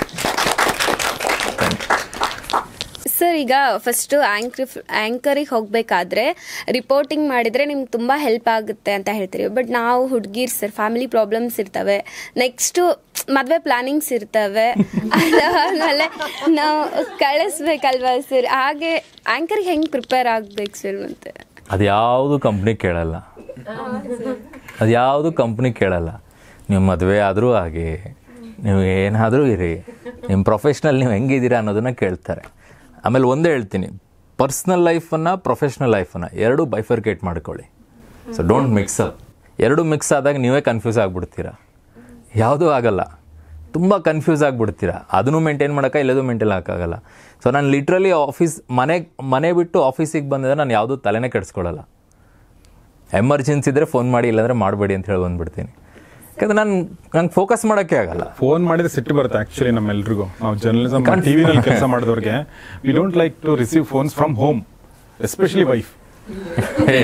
sir ಈಗ ಫಸ್ಟು ಆ್ಯಂಕ್ರಿ ಆ್ಯಂಕರಿಗೆ ಹೋಗಬೇಕಾದ್ರೆ ರಿಪೋರ್ಟಿಂಗ್ ಮಾಡಿದರೆ ನಿಮ್ಗೆ ತುಂಬ ಹೆಲ್ಪ್ ಆಗುತ್ತೆ ಅಂತ ಹೇಳ್ತೀರಿ ಬಟ್ ನಾವು ಹುಡುಗಿರ್ ಸರ್ ಫ್ಯಾಮಿಲಿ ಪ್ರಾಬ್ಲಮ್ಸ್ ಇರ್ತವೆ ನೆಕ್ಸ್ಟು ಮದುವೆ ಪ್ಲಾನಿಂಗ್ಸ್ ಇರ್ತವೆ ಅದಾದಮೇಲೆ ನಾವು ಕಳಿಸ್ಬೇಕಲ್ವಾ ಸರ್ ಹಾಗೆ ಆ್ಯಂಕರಿಗೆ ಹೆಂಗೆ ಪ್ರಿಪೇರ್ ಆಗ್ಬೇಕು ಸರ್ ಮತ್ತೆ ಅದು ಯಾವುದು ಕಂಪ್ನಿ ಕೇಳಲ್ಲ ಅದು ಯಾವುದು ಕಂಪ್ನಿ ಕೇಳಲ್ಲ ನೀವು ಮದುವೆ ಆದರೂ ಹಾಗೆ ನೀವು ಏನಾದರೂ ಇರಿ ನಿಮ್ಮ ಪ್ರೊಫೆಷ್ನಲ್ ನೀವು ಹೆಂಗಿದ್ದೀರಾ ಅನ್ನೋದನ್ನ ಕೇಳ್ತಾರೆ ಆಮೇಲೆ ಒಂದೇ ಹೇಳ್ತೀನಿ ಪರ್ಸ್ನಲ್ ಲೈಫನ್ನು ಪ್ರೊಫೆಷ್ನಲ್ ಲೈಫನ್ನು ಎರಡೂ ಬೈಫರ್ಕೇಟ್ ಮಾಡ್ಕೊಳ್ಳಿ ಸೊ ಡೋಂಟ್ ಮಿಕ್ಸ್ ಅಪ್ ಎರಡು ಮಿಕ್ಸ್ ಆದಾಗ ನೀವೇ ಕನ್ಫ್ಯೂಸ್ ಆಗಿಬಿಡ್ತೀರಾ ಯಾವುದೂ ಆಗಲ್ಲ ತುಂಬ ಕನ್ಫ್ಯೂಸ್ ಆಗಿಬಿಡ್ತೀರಾ ಅದನ್ನು ಮೇಂಟೈನ್ ಮಾಡೋಕೆ ಇಲ್ಲದು ಮೇಂಟೈನ್ ಮಾಡೋಕ್ಕಾಗಲ್ಲ ಸೊ ನಾನು ಲಿಟ್ರಲಿ ಆಫೀಸ್ ಮನೆ ಮನೆ ಬಿಟ್ಟು ಆಫೀಸಿಗೆ ಬಂದಿದ್ರೆ ನಾನು ಯಾವುದೂ ತಲೆನೇ ಕೆಡಿಸ್ಕೊಳ್ಳಲ್ಲ ಎಮರ್ಜೆನ್ಸಿ ಇದ್ದರೆ ಫೋನ್ ಮಾಡಿ ಇಲ್ಲಾಂದರೆ ಮಾಡಬೇಡಿ ಅಂತ ಹೇಳಿ ಬಂದ್ಬಿಡ್ತೀನಿ ಯಾಕಂದ್ರೆ ನಾನು ನಂಗೆ ಫೋಕಸ್ ಮಾಡೋಕ್ಕೆ ಆಗಲ್ಲ ಫೋನ್ ಮಾಡಿದ್ರೆ ಸಿಟ್ಟು ಬರುತ್ತೆ ಆಕ್ಚುಲಿ ನಮ್ಮೆಲ್ರಿಗೂ ನಾವು ಜರ್ನಲಿಸಮ್ ಟಿವಿನಲ್ಲಿ ಕೆಲಸ ಮಾಡಿದವ್ರಿಗೆ we don't like to receive phones from home especially wife ಏ,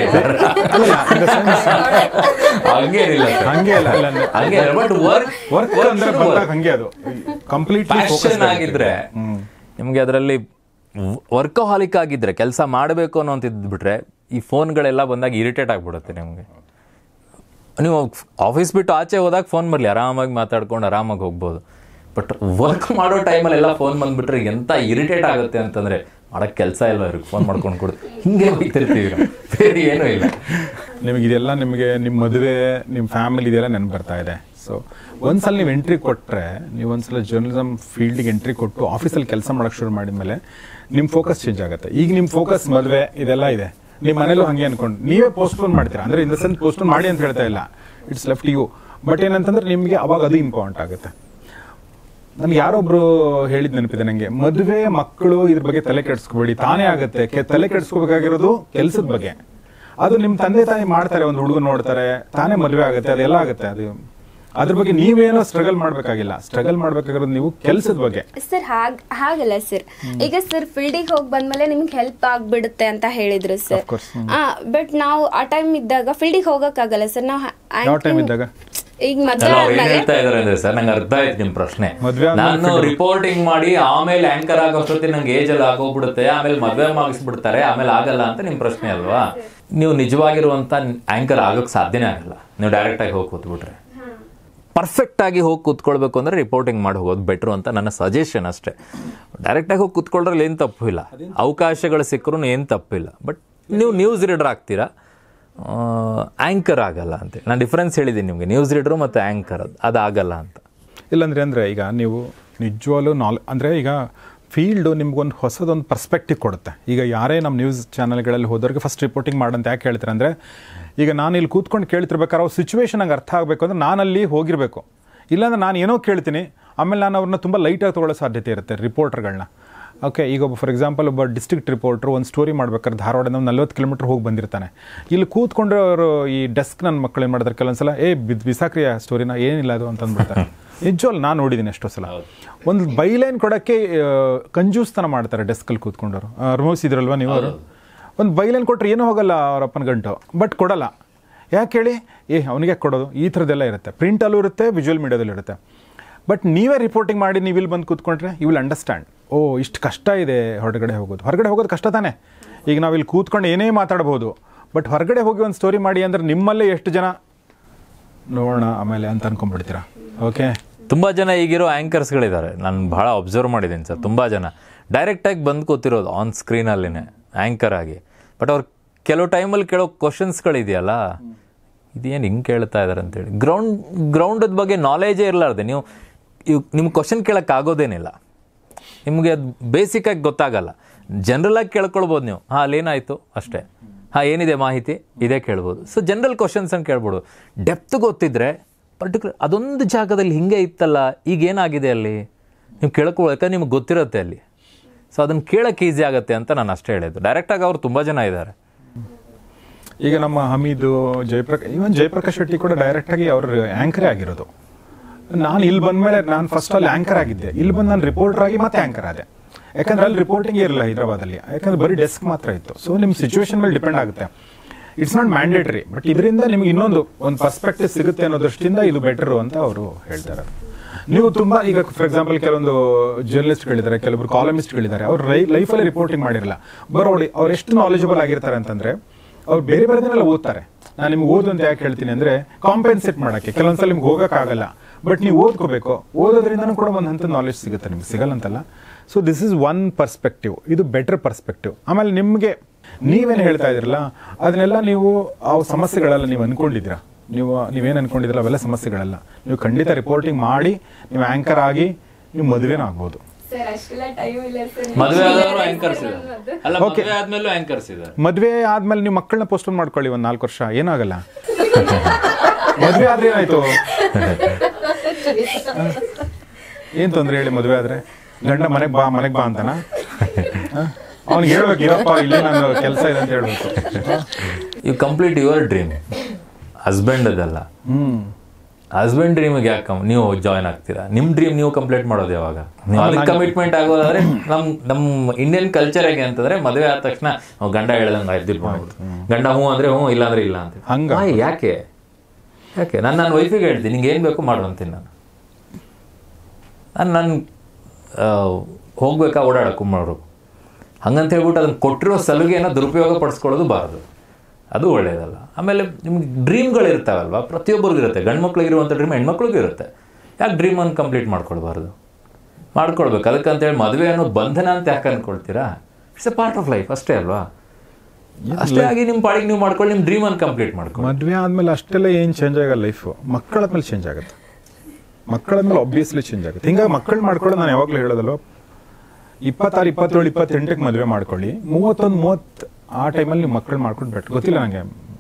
ಹಂಗೇನಿಲ್ಲ sir. ಹಂಗೆ ಅಲ್ಲ ಅಲ್ಲ ಹಂಗೆ ಬಟ್ ವರ್ಕ್ ವರ್ಕ್ ಅಂದ್ರೆ ಬಂದಾಗ ಹಂಗೆ ಅದು ಕಂಪ್ಲೀಟ್ಲಿ ಪ್ಯಾಷನ್ ಆಗಿದ್ರೆ ನಿಮ್ಗೆ ಅದರಲ್ಲಿ ವರ್ಕಹಾಲಿಕ್ ಆಗಿದ್ರೆ ಕೆಲಸ ಮಾಡಬೇಕು ಅನ್ನೋ ಬಿಟ್ರೆ ಈ ಫೋನ್ಗಳೆಲ್ಲ ಬಂದಾಗ ಇರಿಟೇಟ್ ಆಗ್ಬಿಡುತ್ತೆ ನಿಮಗೆ ನೀವು ಆಫೀಸ್ ಬಿಟ್ಟು ಆಚೆ ಹೋದಾಗ ಫೋನ್ ಬರಲಿ ಆರಾಮಾಗಿ ಮಾತಾಡ್ಕೊಂಡು ಆರಾಮಾಗಿ ಹೋಗ್ಬೋದು ಬಟ್ ವರ್ಕ್ ಮಾಡೋ ಟೈಮಲ್ಲಿ ಎಲ್ಲ ಫೋನ್ ಬಂದ್ಬಿಟ್ರೆ ಎಂತ ಇರಿಟೇಟ್ ಆಗುತ್ತೆ ಅಂತಂದ್ರೆ ಮಾಡಕ್ ಕೆಲಸ ಇಲ್ಲ ಇವ್ರಿಗೆ ಫೋನ್ ಮಾಡ್ಕೊಂಡು ಕೊಡು ಹಿಂಗೆ ಹೋಗ್ತಿರ್ತೀವಿ ನಾವು. ಬೇರೆ ಏನೂ ಇಲ್ಲ ನಿಮಗೆ ಇದೆಲ್ಲ ನಿಮಗೆ ನಿಮ್ಮ ಮದುವೆ ನಿಮ್ಮ ಫ್ಯಾಮಿಲಿ ಇದೆಲ್ಲ ನೆನಪು ಬರ್ತಾ ಇದೆ ಸೊ ಒಂದ್ಸಲ ನೀವು ಎಂಟ್ರಿ ಕೊಟ್ಟರೆ ನೀವು ಒಂದ್ಸಲ ಜರ್ನಲಿಸಮ್ ಫೀಲ್ಡಿಗೆ ಎಂಟ್ರಿ ಕೊಟ್ಟು ಆಫೀಸಲ್ಲಿ ಕೆಲಸ ಮಾಡೋಕ್ಕೆ ಶುರು ಮಾಡಿದ್ಮೇಲೆ ನಿಮ್ಮ ಫೋಕಸ್ ಚೇಂಜ್ ಆಗುತ್ತೆ ಈಗ ನಿಮ್ಮ ಫೋಕಸ್ ಮದುವೆ ಇದೆಲ್ಲ ಇದೆ ನಿಮ್ಮ ಮನೇಲೂ ಹಂಗೆ ಅನ್ಕೊಂಡು ನೀವೇ ಪೋಸ್ಟ್ಪೋನ್ ಮಾಡ್ತೀರಾ ಅಂದ್ರೆ ಇನ್ ದ ಸೆನ್ಸ್ ಪೋಸ್ಟ್ಪೋನ್ ಮಾಡಿ ಅಂತ ಹೇಳ್ತಾ ಇಲ್ಲ ಇಟ್ಸ್ ಲೆಫ್ಟ್ ಯು ಬಟ್ ಏನಂತಂದ್ರೆ ನಿಮಗೆ ಅವಾಗ ಅದು ಇಂಪಾರ್ಟೆಂಟ್ ಆಗುತ್ತೆ ನನ್ಗೆ ಯಾರೊಬ್ರು ಹೇಳಿದ್ ನೆನಪಿದೆ ನಂಗೆ ಮದುವೆ ಮಕ್ಕಳು ಇದ್ರ ಬಗ್ಗೆ ತಲೆ ಕೆಡಿಸ್ಕೋಬೇಡಿ ತಾನೇ ಆಗುತ್ತೆ ಕೆ- ತಲೆ ಕೆಡಿಸ್ಕೋಬೇಕಾಗಿರೋದು ಕೆಲ್ಸದ ಬಗ್ಗೆ ಅದು ನಿಮ್ ತಂದೆ ತಾಯಿ ಮಾಡ್ತಾರೆ ಒಂದು ಹುಡುಗ ನೋಡ್ತಾರೆ ತಾನೇ ಮದುವೆ ಆಗುತ್ತೆ ಅದೆಲ್ಲ ಆಗುತ್ತೆ ಅದು ಅದ್ರ ಬಗ್ಗೆ ನೀವೇನೋ ಸ್ಟ್ರಗಲ್ ಮಾಡ್ಬೇಕಾಗಿಲ್ಲ ಸ್ಟ್ರಗಲ್ ಮಾಡ್ಬೇಕಾಗಿರೋದು ನೀವು ಕೆಲ್ಸದ ಬಗ್ಗೆ ಸರ್ ಹಾಗ್ ಹಾಗಲ್ಲ ಸರ್ ಈಗ ಸರ್ ಫೀಲ್ಡಿಗೆ ಹೋಗಿ ಬಂದ್ಮೇಲೆ ನಿಮ್ಗೆ ಹೆಲ್ಪ್ ಆಗ್ಬಿಡುತ್ತೆ ಅಂತ ಹೇಳಿದ್ರು ಸರ್ Of course, ಬಟ್ ನಾವು ಆ ಟೈಮ್ ಇದ್ದಾಗ ಫೀಲ್ಡಿಗೆ ಹೋಗಕ್ಕಾಗಲ್ಲ ಸರ್ ನಾವು ಯಾವ ಟೈಮ್ ಇದ್ದಾಗ ಈಗ ಅಲ್ಲ, ಮದ್ವೆ ಅವ್ರು ಏನ್ ಆದ್ಮೇಲೆ ಹೇಳ್ತಾ ಇದಾರೆ ಅಂದ್ರೆ ಸರ್ ನಂಗೆ ಅರ್ಥ ಆಯ್ತು ನಿಮ್ ಪ್ರಶ್ನೆ ಮದ್ವೆ ಆದ್ಮೇಲೆ ನಾನು ರಿಪೋರ್ಟಿಂಗ್ ಮಾಡಿ ಆಮೇಲೆ ಆಂಕರ್ ಆಗೋಷ್ಟೊತ್ತಿಗೆ ನಂಗೆ ಏಜ್ ಅಲ್ಲಿ ಆಗೋಗ್ಬಿಡುತ್ತೆ ಆಮೇಲೆ ಮದ್ವೆ ಮಾಡಿಸ್ಬಿಡ್ತಾರೆ ಆಮೇಲೆ ಆಗಲ್ಲ ಅಂತ ನಿಮ್ ಪ್ರಶ್ನೆ ಅಲ್ವಾ ನೀವು ನಿಜವಾಗಿರುವಂತ ಆಂಕರ್ ಆಗೋಕ್ ಸಾಧ್ಯನೇ ಆಗಲ್ಲ ನೀವು ಡೈರೆಕ್ಟ್ ಆಗಿ ಹೋಗಿ ಕೂತ್ಬಿಟ್ರೆ ಪರ್ಫೆಕ್ಟ್ ಆಗಿ ಹೋಗಿ ಕೂತ್ಕೊಳ್ಬೇಕು ಅಂದ್ರೆ ರಿಪೋರ್ಟಿಂಗ್ ಮಾಡಿ ಹೋಗೋದು ಬೆಟ್ರು ಅಂತ ನನ್ನ ಸಜೆಷನ್ ಅಷ್ಟೇ ಡೈರೆಕ್ಟ್ ಆಗಿ ಹೋಗಿ ಕೂತ್ಕೊಳ್ಳೋದ್ರಲ್ಲಿ ಏನು ತಪ್ಪು ಇಲ್ಲ ಅವಕಾಶಗಳು ಸಿಕ್ಕರೂ ಏನು ತಪ್ಪಿಲ್ಲ ಬಟ್ ನೀವು ನ್ಯೂಸ್ ರೀಡರ್ ಆಗ್ತೀರಾ ಆಂಕರ್ ಆಗಲ್ಲ ಅಂತ ನಾನು ಡಿಫ್ರೆನ್ಸ್ ಹೇಳಿದ್ದೀನಿ ನಿಮಗೆ ನ್ಯೂಸ್ ರೀಡರು ಮತ್ತು ಆಂಕರ್ ಅದು ಅದಾಗಲ್ಲ ಅಂತ ಇಲ್ಲಾಂದ್ರೆ ಅಂದ್ರೆ ಈಗ ನೀವು ನಿಜವಾಗ್ಲೂ ನಾಲ್ ಅಂದ್ರೆ ಈಗ ಫೀಲ್ಡು ನಿಮ್ಗೊಂದು ಹೊಸದೊಂದು ಪರ್ಸ್ಪೆಕ್ಟಿವ್ ಕೊಡುತ್ತೆ ಈಗ ಯಾರೇ ನಮ್ಮ ನ್ಯೂಸ್ ಚಾನಲ್ಗಳಲ್ಲಿ ಹೋದವ್ರಿಗೆ ಫಸ್ಟ್ ರಿಪೋರ್ಟಿಂಗ್ ಮಾಡಂತ ಯಾಕೆ ಹೇಳ್ತಾರೆ ಅಂದರೆ ಈಗ ನಾನು ಇಲ್ಲಿ ಕೂತ್ಕೊಂಡು ಕೇಳ್ತಿರ್ಬೇಕಾದ್ರೆ ಅವ್ರ ಸಿಚುವೇಶನ್ ನಂಗೆ ಅರ್ಥ ಆಗಬೇಕು ಅಂದ್ರೆ ನಾನಲ್ಲಿ ಹೋಗಿರಬೇಕು ಇಲ್ಲಾಂದ್ರೆ ನಾನು ಏನೋ ಕೇಳ್ತೀನಿ ಆಮೇಲೆ ನಾನು ಅವ್ರನ್ನ ತುಂಬ ಲೈಟಾಗಿ ತೊಗೊಳ್ಳೋ ಸಾಧ್ಯತೆ ಇರುತ್ತೆ ರಿಪೋರ್ಟರ್ಗಳನ್ನ ಓಕೆ ಈಗ ಒಬ್ಬ ಫಾರ್ ಎಕ್ಸಾಂಪಲ್ ಒಬ್ಬ ಡಿಸ್ಟ್ರಿಕ್ಟ್ ರಿಪೋರ್ಟ್ರು ಒಂದು ಸ್ಟೋರಿ ಮಾಡ್ಬೇಕಾದ್ರೆ ಧಾರವಾಡದಿಂದ ಒಂದು ನಲ್ವತ್ತು ಕಿಲೋಮೀಟರ್ ಹೋಗಿ ಬಂದಿರ್ತಾನೆ ಇಲ್ಲಿ ಕೂತ್ಕೊಂಡು ಅವರು ಈ ಡೆಸ್ಕ್ ನನ್ನ ಮಕ್ಕಳು ಏನು ಮಾಡ್ತಾರೆ ಕೆಲವೊಂದ್ಸಲ ಏ ಬಿದ್ ಬಿಸಾಕ್ರಿಯ ಸ್ಟೋರಿನ ಏನಿಲ್ಲ ಅದು ಅಂತ ಅಂದ್ಬಿಡ್ತಾರೆ ನಿಜವಲ್ಲ ನಾನು ನೋಡಿದ್ದೀನಿ ಎಷ್ಟೋ ಸಲ ಒಂದು ಬೈಲೈನ್ ಕೊಡೋಕ್ಕೆ ಆ, ಕಂಜೂಸ್ತನ ಮಾಡ್ತಾರೆ ಡೆಸ್ಕಲ್ಲಿ ಕೂತ್ಕೊಂಡವರು ಅನುಭವಿಸಿದ್ರಲ್ವಾ ನೀವು ಅವರು ಒಂದು ಬೈಲೈನ್ ಕೊಟ್ಟರೆ ಏನೂ ಹೋಗಲ್ಲ ಅವ್ರ ಅಪ್ಪನ ಗಂಟು ಬಟ್ ಕೊಡಲ್ಲ ಯಾಕೆ ಹೇಳಿ ಏ ಅವನಿಗೆ ಕೊಡೋದು ಈ ಥರದ್ದೆಲ್ಲ ಇರುತ್ತೆ ಪ್ರಿಂಟಲ್ಲೂ ಇರುತ್ತೆ ವಿಜುವಲ್ ಮೀಡಿಯಾದಲ್ಲೂ ಇರುತ್ತೆ ಬಟ್ ನೀವೇ ರಿಪೋರ್ಟಿಂಗ್ ಮಾಡಿ ನೀವು ಇಲ್ಲಿ ಬಂದು ಕೂತ್ಕೊಂಡ್ರೆ ಯು ವಿಲ್ ಅಂಡರ್ಸ್ಟ್ಯಾಂಡ್ ಓ ಇಷ್ಟು ಕಷ್ಟ ಇದೆ ಹೊರಗಡೆ ಹೋಗೋದು ಹೊರಗಡೆ ಹೋಗೋದು ಕಷ್ಟ ತಾನೇ ಈಗ ನಾವು ಇಲ್ಲಿ ಕೂತ್ಕೊಂಡು ಏನೇ ಮಾತಾಡ್ಬೋದು ಬಟ್ ಹೊರಗಡೆ ಹೋಗಿ ಒಂದು ಸ್ಟೋರಿ ಮಾಡಿ ಅಂದ್ರೆ ನಿಮ್ಮಲ್ಲೇ ಎಷ್ಟು ಜನ ನೋಡೋಣ ಆಮೇಲೆ ಅಂತ ಅನ್ಕೊಂಡ್ಬಿಡ್ತೀರಾ ಓಕೆ ತುಂಬ ಜನ ಈಗಿರೋ ಆ್ಯಂಕರ್ಸ್ಗಳಿದ್ದಾರೆ ನಾನು ಭಾಳ ಅಬ್ಸರ್ವ್ ಮಾಡಿದ್ದೀನಿ ಸರ್ ತುಂಬ ಜನ ಡೈರೆಕ್ಟಾಗಿ ಬಂದು ಕೂತಿರೋದು ಆನ್ ಸ್ಕ್ರೀನಲ್ಲಿನೇ ಆ್ಯಂಕರ್ ಆಗಿ ಬಟ್ ಅವ್ರು ಕೆಲವು ಟೈಮಲ್ಲಿ ಕೇಳೋ ಕ್ವಶನ್ಸ್ಗಳಿದೆಯಲ್ಲ ಇದೇನು ಹಿಂಗೆ ಕೇಳ್ತಾ ಇದ್ದಾರೆ ಅಂತೇಳಿ ಗ್ರೌಂಡ್ ಗ್ರೌಂಡದ ಬಗ್ಗೆ ನಾಲೇಜೇ ಇರಲಾರ್ದೆ ನೀವು ಇವ್ ನಿಮ್ಗೆ ಕ್ವಶನ್ ಕೇಳೋಕ್ಕೆ ಆಗೋದೇನಿಲ್ಲ ನಿಮಗೆ ಅದು ಬೇಸಿಕ್ಕಾಗಿ ಗೊತ್ತಾಗಲ್ಲ ಜನರಲಾಗಿ ಕೇಳ್ಕೊಳ್ಬೋದು ನೀವು ಹಾಂ ಅಲ್ಲೇನಾಯಿತು ಅಷ್ಟೇ ಹಾಂ ಏನಿದೆ ಮಾಹಿತಿ ಇದೇ ಕೇಳ್ಬೋದು ಸೊ ಜನರಲ್ ಕ್ವಶನ್ಸ್ ಅಂತ ಕೇಳ್ಬೋದು ಡೆಪ್ತ್ ಗೊತ್ತಿದ್ರೆ ಪರ್ಟಿಕ್ಯುಲರ್ ಅದೊಂದು ಜಾಗದಲ್ಲಿ ಹಿಂಗೆ ಇತ್ತಲ್ಲ ಈಗ ಏನಾಗಿದೆ ಅಲ್ಲಿ ನೀವು ಕೇಳ್ಕೊಳಕ್ಕೆ ನಿಮ್ಗೆ ಗೊತ್ತಿರುತ್ತೆ ಅಲ್ಲಿ ಸೊ ಅದನ್ನು ಕೇಳಕ್ಕೆ ಈಸಿ ಆಗುತ್ತೆ ಅಂತ ನಾನು ಅಷ್ಟೇ ಹೇಳಿದ್ದು ಡೈರೆಕ್ಟಾಗಿ ಅವ್ರು ತುಂಬ ಜನ ಇದ್ದಾರೆ ಈಗ ನಮ್ಮ ಹಮೀದು ಜಯಪ್ರಕಾಶ್ ಇವನ್ ಜಯಪ್ರಕಾಶ್ ಶೆಟ್ಟಿ ಕೂಡ ಡೈರೆಕ್ಟ್ ಆಗಿ ಅವ್ರ ಆಂಕರೇ ಆಗಿರೋದು ನಾನು ಇಲ್ಲಿ ಬಂದ್ಮೇಲೆ ನಾನು ಫಸ್ಟ್ ಅಲ್ಲಿ ಆಂಕರ್ ಆಗಿದ್ದೆ ಇಲ್ಲಿ ಬಂದು ನಾನು ರಿಪೋರ್ಟರ್ ಆಗಿ ಮತ್ತೆ ಆಂಕರ್ ಆದೆ ಯಾಕಂದ್ರೆ ಅಲ್ಲಿ ರಿಪೋರ್ಟಿಂಗ್ ಇರಲಿಲ್ಲ ಹೈದರಾಬಾದಲ್ಲಿ ಯಾಕಂದ್ರೆ ಬರೀ ಡೆಸ್ಕ್ ಮಾತ್ರ ಇತ್ತು ಸೊ ನಿಮ್ಮ ಸಿಚುವೇಶನ್ ಮೇಲೆ ಡಿಪೆಂಡ್ ಆಗುತ್ತೆ ಇಟ್ಸ್ ನಾಟ್ ಮ್ಯಾಂಡೇಟರಿ ಬಟ್ ಇದರಿಂದ ನಿಮ್ಗೆ ಇನ್ನೊಂದು ಒಂದು ಪರ್ಸ್ಪೆಕ್ಟಿವ್ ಸಿಗುತ್ತೆ ಅನ್ನೋ ದೃಷ್ಟಿಯಿಂದ ಇದು ಬೆಟರು ಅಂತ ಅವರು ಹೇಳ್ತಾರೆ ನೀವು ತುಂಬಾ ಈಗ ಫಾರ್ ಎಕ್ಸಾಂಪಲ್ ಕೆಲವೊಂದು ಜರ್ನಲಿಸ್ಟ್ಗಳಿದ್ದಾರೆ ಕೆಲವರು ಕಾಲಮಿಸ್ಟ್ಗಳಿದ್ದಾರೆ ಅವ್ರು ಲೈಫಲ್ಲಿ ರಿಪೋರ್ಟಿಂಗ್ ಮಾಡಿರಲ್ಲ ಬರೋಡಿ ಅವ್ರು ಎಷ್ಟು ನಾಲೆಜಬಲ್ ಆಗಿರ್ತಾರೆ ಅಂತಂದ್ರೆ ಅವ್ರು ಬೇರೆ ಬೇರೆದನ್ನೆಲ್ಲ ಓದ್ತಾರೆ ನಾನು ನಿಮ್ಗೆ ಓದು ಅಂತ ಯಾಕೆ ಹೇಳ್ತೀನಿ ಅಂದ್ರೆ ಕಾಂಪೆನ್ಸೇಟ್ ಮಾಡಕ್ಕೆ ಕೆಲವೊಂದ್ಸಲ ನಿಮ್ಗೆ ಹೋಗೋಕ್ಕಾಗಲ್ಲ ಬಟ್ ನೀವು ಓದ್ಕೋಬೇಕು ಓದೋದ್ರಿಂದನೂ ಕೂಡ ಒಂದು ಹಂತ ನಾಲೆಜ್ ಸಿಗುತ್ತೆ ನಿಮ್ಗೆ ಸಿಗಲ್ಲ ಅಂತಲ್ಲ so this is one perspective ಇದು ಬೆಟರ್ ಪರ್ಸ್ಪೆಕ್ಟಿವ್ ಆಮೇಲೆ ನಿಮಗೆ ನೀವೇನು ಹೇಳ್ತಾ ಇದ್ರಲ್ಲ ಅದನ್ನೆಲ್ಲ ನೀವು ಆ ಸಮಸ್ಯೆಗಳೆಲ್ಲ ನೀವು ಅನ್ಕೊಂಡಿದ್ದೀರಾ ನೀವು ನೀವೇನು ಅನ್ಕೊಂಡಿದ್ರಲ್ಲ ಅವೆಲ್ಲ ಸಮಸ್ಯೆಗಳಲ್ಲ ನೀವು ಖಂಡಿತ ರಿಪೋರ್ಟಿಂಗ್ ಮಾಡಿ ನೀವು ಆಂಕರ್ ಆಗಿ ನೀವು ಮದುವೆನೂ ಆಗ್ಬೋದು ಸರ್ ಅಷ್ಟೆಲ್ಲ ಟೈಮ್ ಇಲ್ಲ ಸರ್ ಮದುವೆ ಆದವರು ಆ್ಯಂಕರ್ಸ್ ಇದ್ದಾರೆ ಅಲ್ಲ ಮದುವೆ ಆದ್ಮೇಲೂ ಆ್ಯಂಕರ್ಸ್ ಇದ್ದಾರೆ ಮದುವೆ ಆದ್ಮೇಲೆ ನೀವು ಮಕ್ಕಳನ್ನ ಪೋಸ್ಟ್ಪೋನ್ ಮಾಡ್ಕೊಳ್ಳಿ ಒಂದು ನಾಲ್ಕು ವರ್ಷ ಏನಾಗಲ್ಲ ಮದುವೆ ಆದ್ರೆ ಏನಾಯ್ತು ಏನ್ ತೊಂದ್ರೆ ಹೇಳಿ ಮದುವೆ ಆದ್ರೆ ಗಂಡ ಮನೆಗ್ ಬಾ ಮನೆಗ್ ಬಾ ಅಂತನಾ ಅವ್ನಿಗೆ ಹೇಳ್ಬೇಕು ಇರಪ್ಪ ಇಲ್ಲೇ ನಾನು ಕೆಲಸ ಇದೆ ಅಂತ ಹೇಳ್ಬೇಕು you complete your dream husband ಅದಲ್ಲ ಹ್ಮ್ ಹಸ್ಬೆಂಡ್ ಡ್ರೀಮಿಗೆ ಯಾಕೆ ಕಮ್- ನೀವು ಜಾಯ್ನ್ ಆಗ್ತೀರಾ ನಿಮ್ಮ ಡ್ರೀಮ್ ನೀವು ಕಂಪ್ಲೀಟ್ ಮಾಡೋದು ಯಾವಾಗ ನೀವು ಅದಕ್ಕೆ ಕಮಿಟ್ಮೆಂಟ್ ಆಗೋದಾದ್ರೆ ನಮ್ ನಮ್ಮ ಇಂಡಿಯನ್ ಕಲ್ಚರ್ ಹೇಗೆ ಅಂತಂದ್ರೆ ಮದುವೆ ಆದ ತಕ್ಷಣ ಅವ್ನು ಗಂಡ ಹೇಳ್ದಂಗೆ ಎದ್ದಿಲ್ ಮಾಡ್ಬಿಡು ಗಂಡ ಹ್ಞೂ ಅಂದ್ರೆ ಹ್ಞೂ ಇಲ್ಲ ಅಂದ್ರೆ ಇಲ್ಲ ಅಂತ ಹಂಗ? ಹಾಯ್, ಯಾಕೆ ಯಾಕೆ ನಾನು ನನ್ನ ವೈಫಿಗೆ ಹೇಳ್ತೀನಿ ನಿಂಗೆ ಏನು ಬೇಕು ಮಾಡು ಅಂತೀನಿ ನಾನು ನಾನು ನಾನು ಹೋಗ್ಬೇಕಾ ಓಡಾಡಕ್ಕೂ ಮಾಡು ಹಂಗಂತ ಹೇಳ್ಬಿಟ್ಟು ಅದನ್ನು ಕೊಟ್ಟಿರೋ ಸಲುಗೆನ ದುರುಪಯೋಗ ಪಡಿಸ್ಕೊಳ್ಳೋದು ಬಾರದು ಅದು ಒಳ್ಳೆಯದಲ್ಲ ಆಮೇಲೆ ನಿಮ್ಗೆ ಡ್ರೀಮ್ಗಳು ಇರ್ತಾವಲ್ವ ಪ್ರತಿಯೊಬ್ಬರಿಗೂ ಇರುತ್ತೆ ಗಂಡು ಮಕ್ಳಿಗೆ ಇರುವಂಥ ಡ್ರೀಮ್ ಹೆಣ್ಮಕ್ಳಿಗೂ ಇರುತ್ತೆ ಯಾಕೆ ಡ್ರೀಮನ್ನು ಕಂಪ್ಲೀಟ್ ಮಾಡ್ಕೊಳ್ಬಾರ್ದು ಮಾಡ್ಕೊಳ್ಬೇಕು ಅದಕ್ಕಂತೇಳಿ ಮದುವೆ ಅನ್ನೋ ಬಂಧನ ಅಂತ ಯಾಕೆ ಅನ್ಕೊಳ್ತೀರಾ it's a part of life ಅಷ್ಟೇ ಅಲ್ವಾ ಅಷ್ಟೇ ಆಗಿ ನಿಮ್ಮ ಪಾಡಿಗೆ ನೀವು ಮಾಡ್ಕೊಳ್ಳಿ ನಿಮ್ಮ ಡ್ರೀಮನ್ನು ಕಂಪ್ಲೀಟ್ ಮಾಡ್ಕೊಳ್ಳಿ ಮದ್ವೆ ಆದ್ಮೇಲೆ ಅಷ್ಟೆಲ್ಲ ಏನು ಚೇಂಜ್ ಆಗಲ್ಲ ಲೈಫು ಮಕ್ಕಳಾದ್ಮೇಲೆ ಚೇಂಜ್ ಆಗುತ್ತೆ ಮಕ್ಕಳಾದ್ಮೇಲೆ ಒಬ್ವಿಯಸ್ಲಿ ಚೇಂಜ್ ಆಗುತ್ತೆ ಹಿಂಗಾಗಿ ಮಕ್ಕಳು ಮಾಡ್ಕೊಳ್ಳೋದು ನಾನು ಯಾವಾಗಲೂ ಹೇಳೋದಲ್ವ ಇಪ್ಪತ್ತಾರು ಇಪ್ಪತ್ತೇಳು ಇಪ್ಪತ್ತೆಂಟಕ್ಕೆ ಮದುವೆ ಮಾಡ್ಕೊಳ್ಳಿ ಮೂವತ್ತೊಂದು ಮೂವತ್ತು ಆ ಟೈಮಲ್ಲಿ ನೀವು ಮಕ್ಕಳು ಮಾಡ್ಕೊಂಡು ಬೆಟ್ ಗೊತ್ತಿಲ್ಲ ನನಗೆ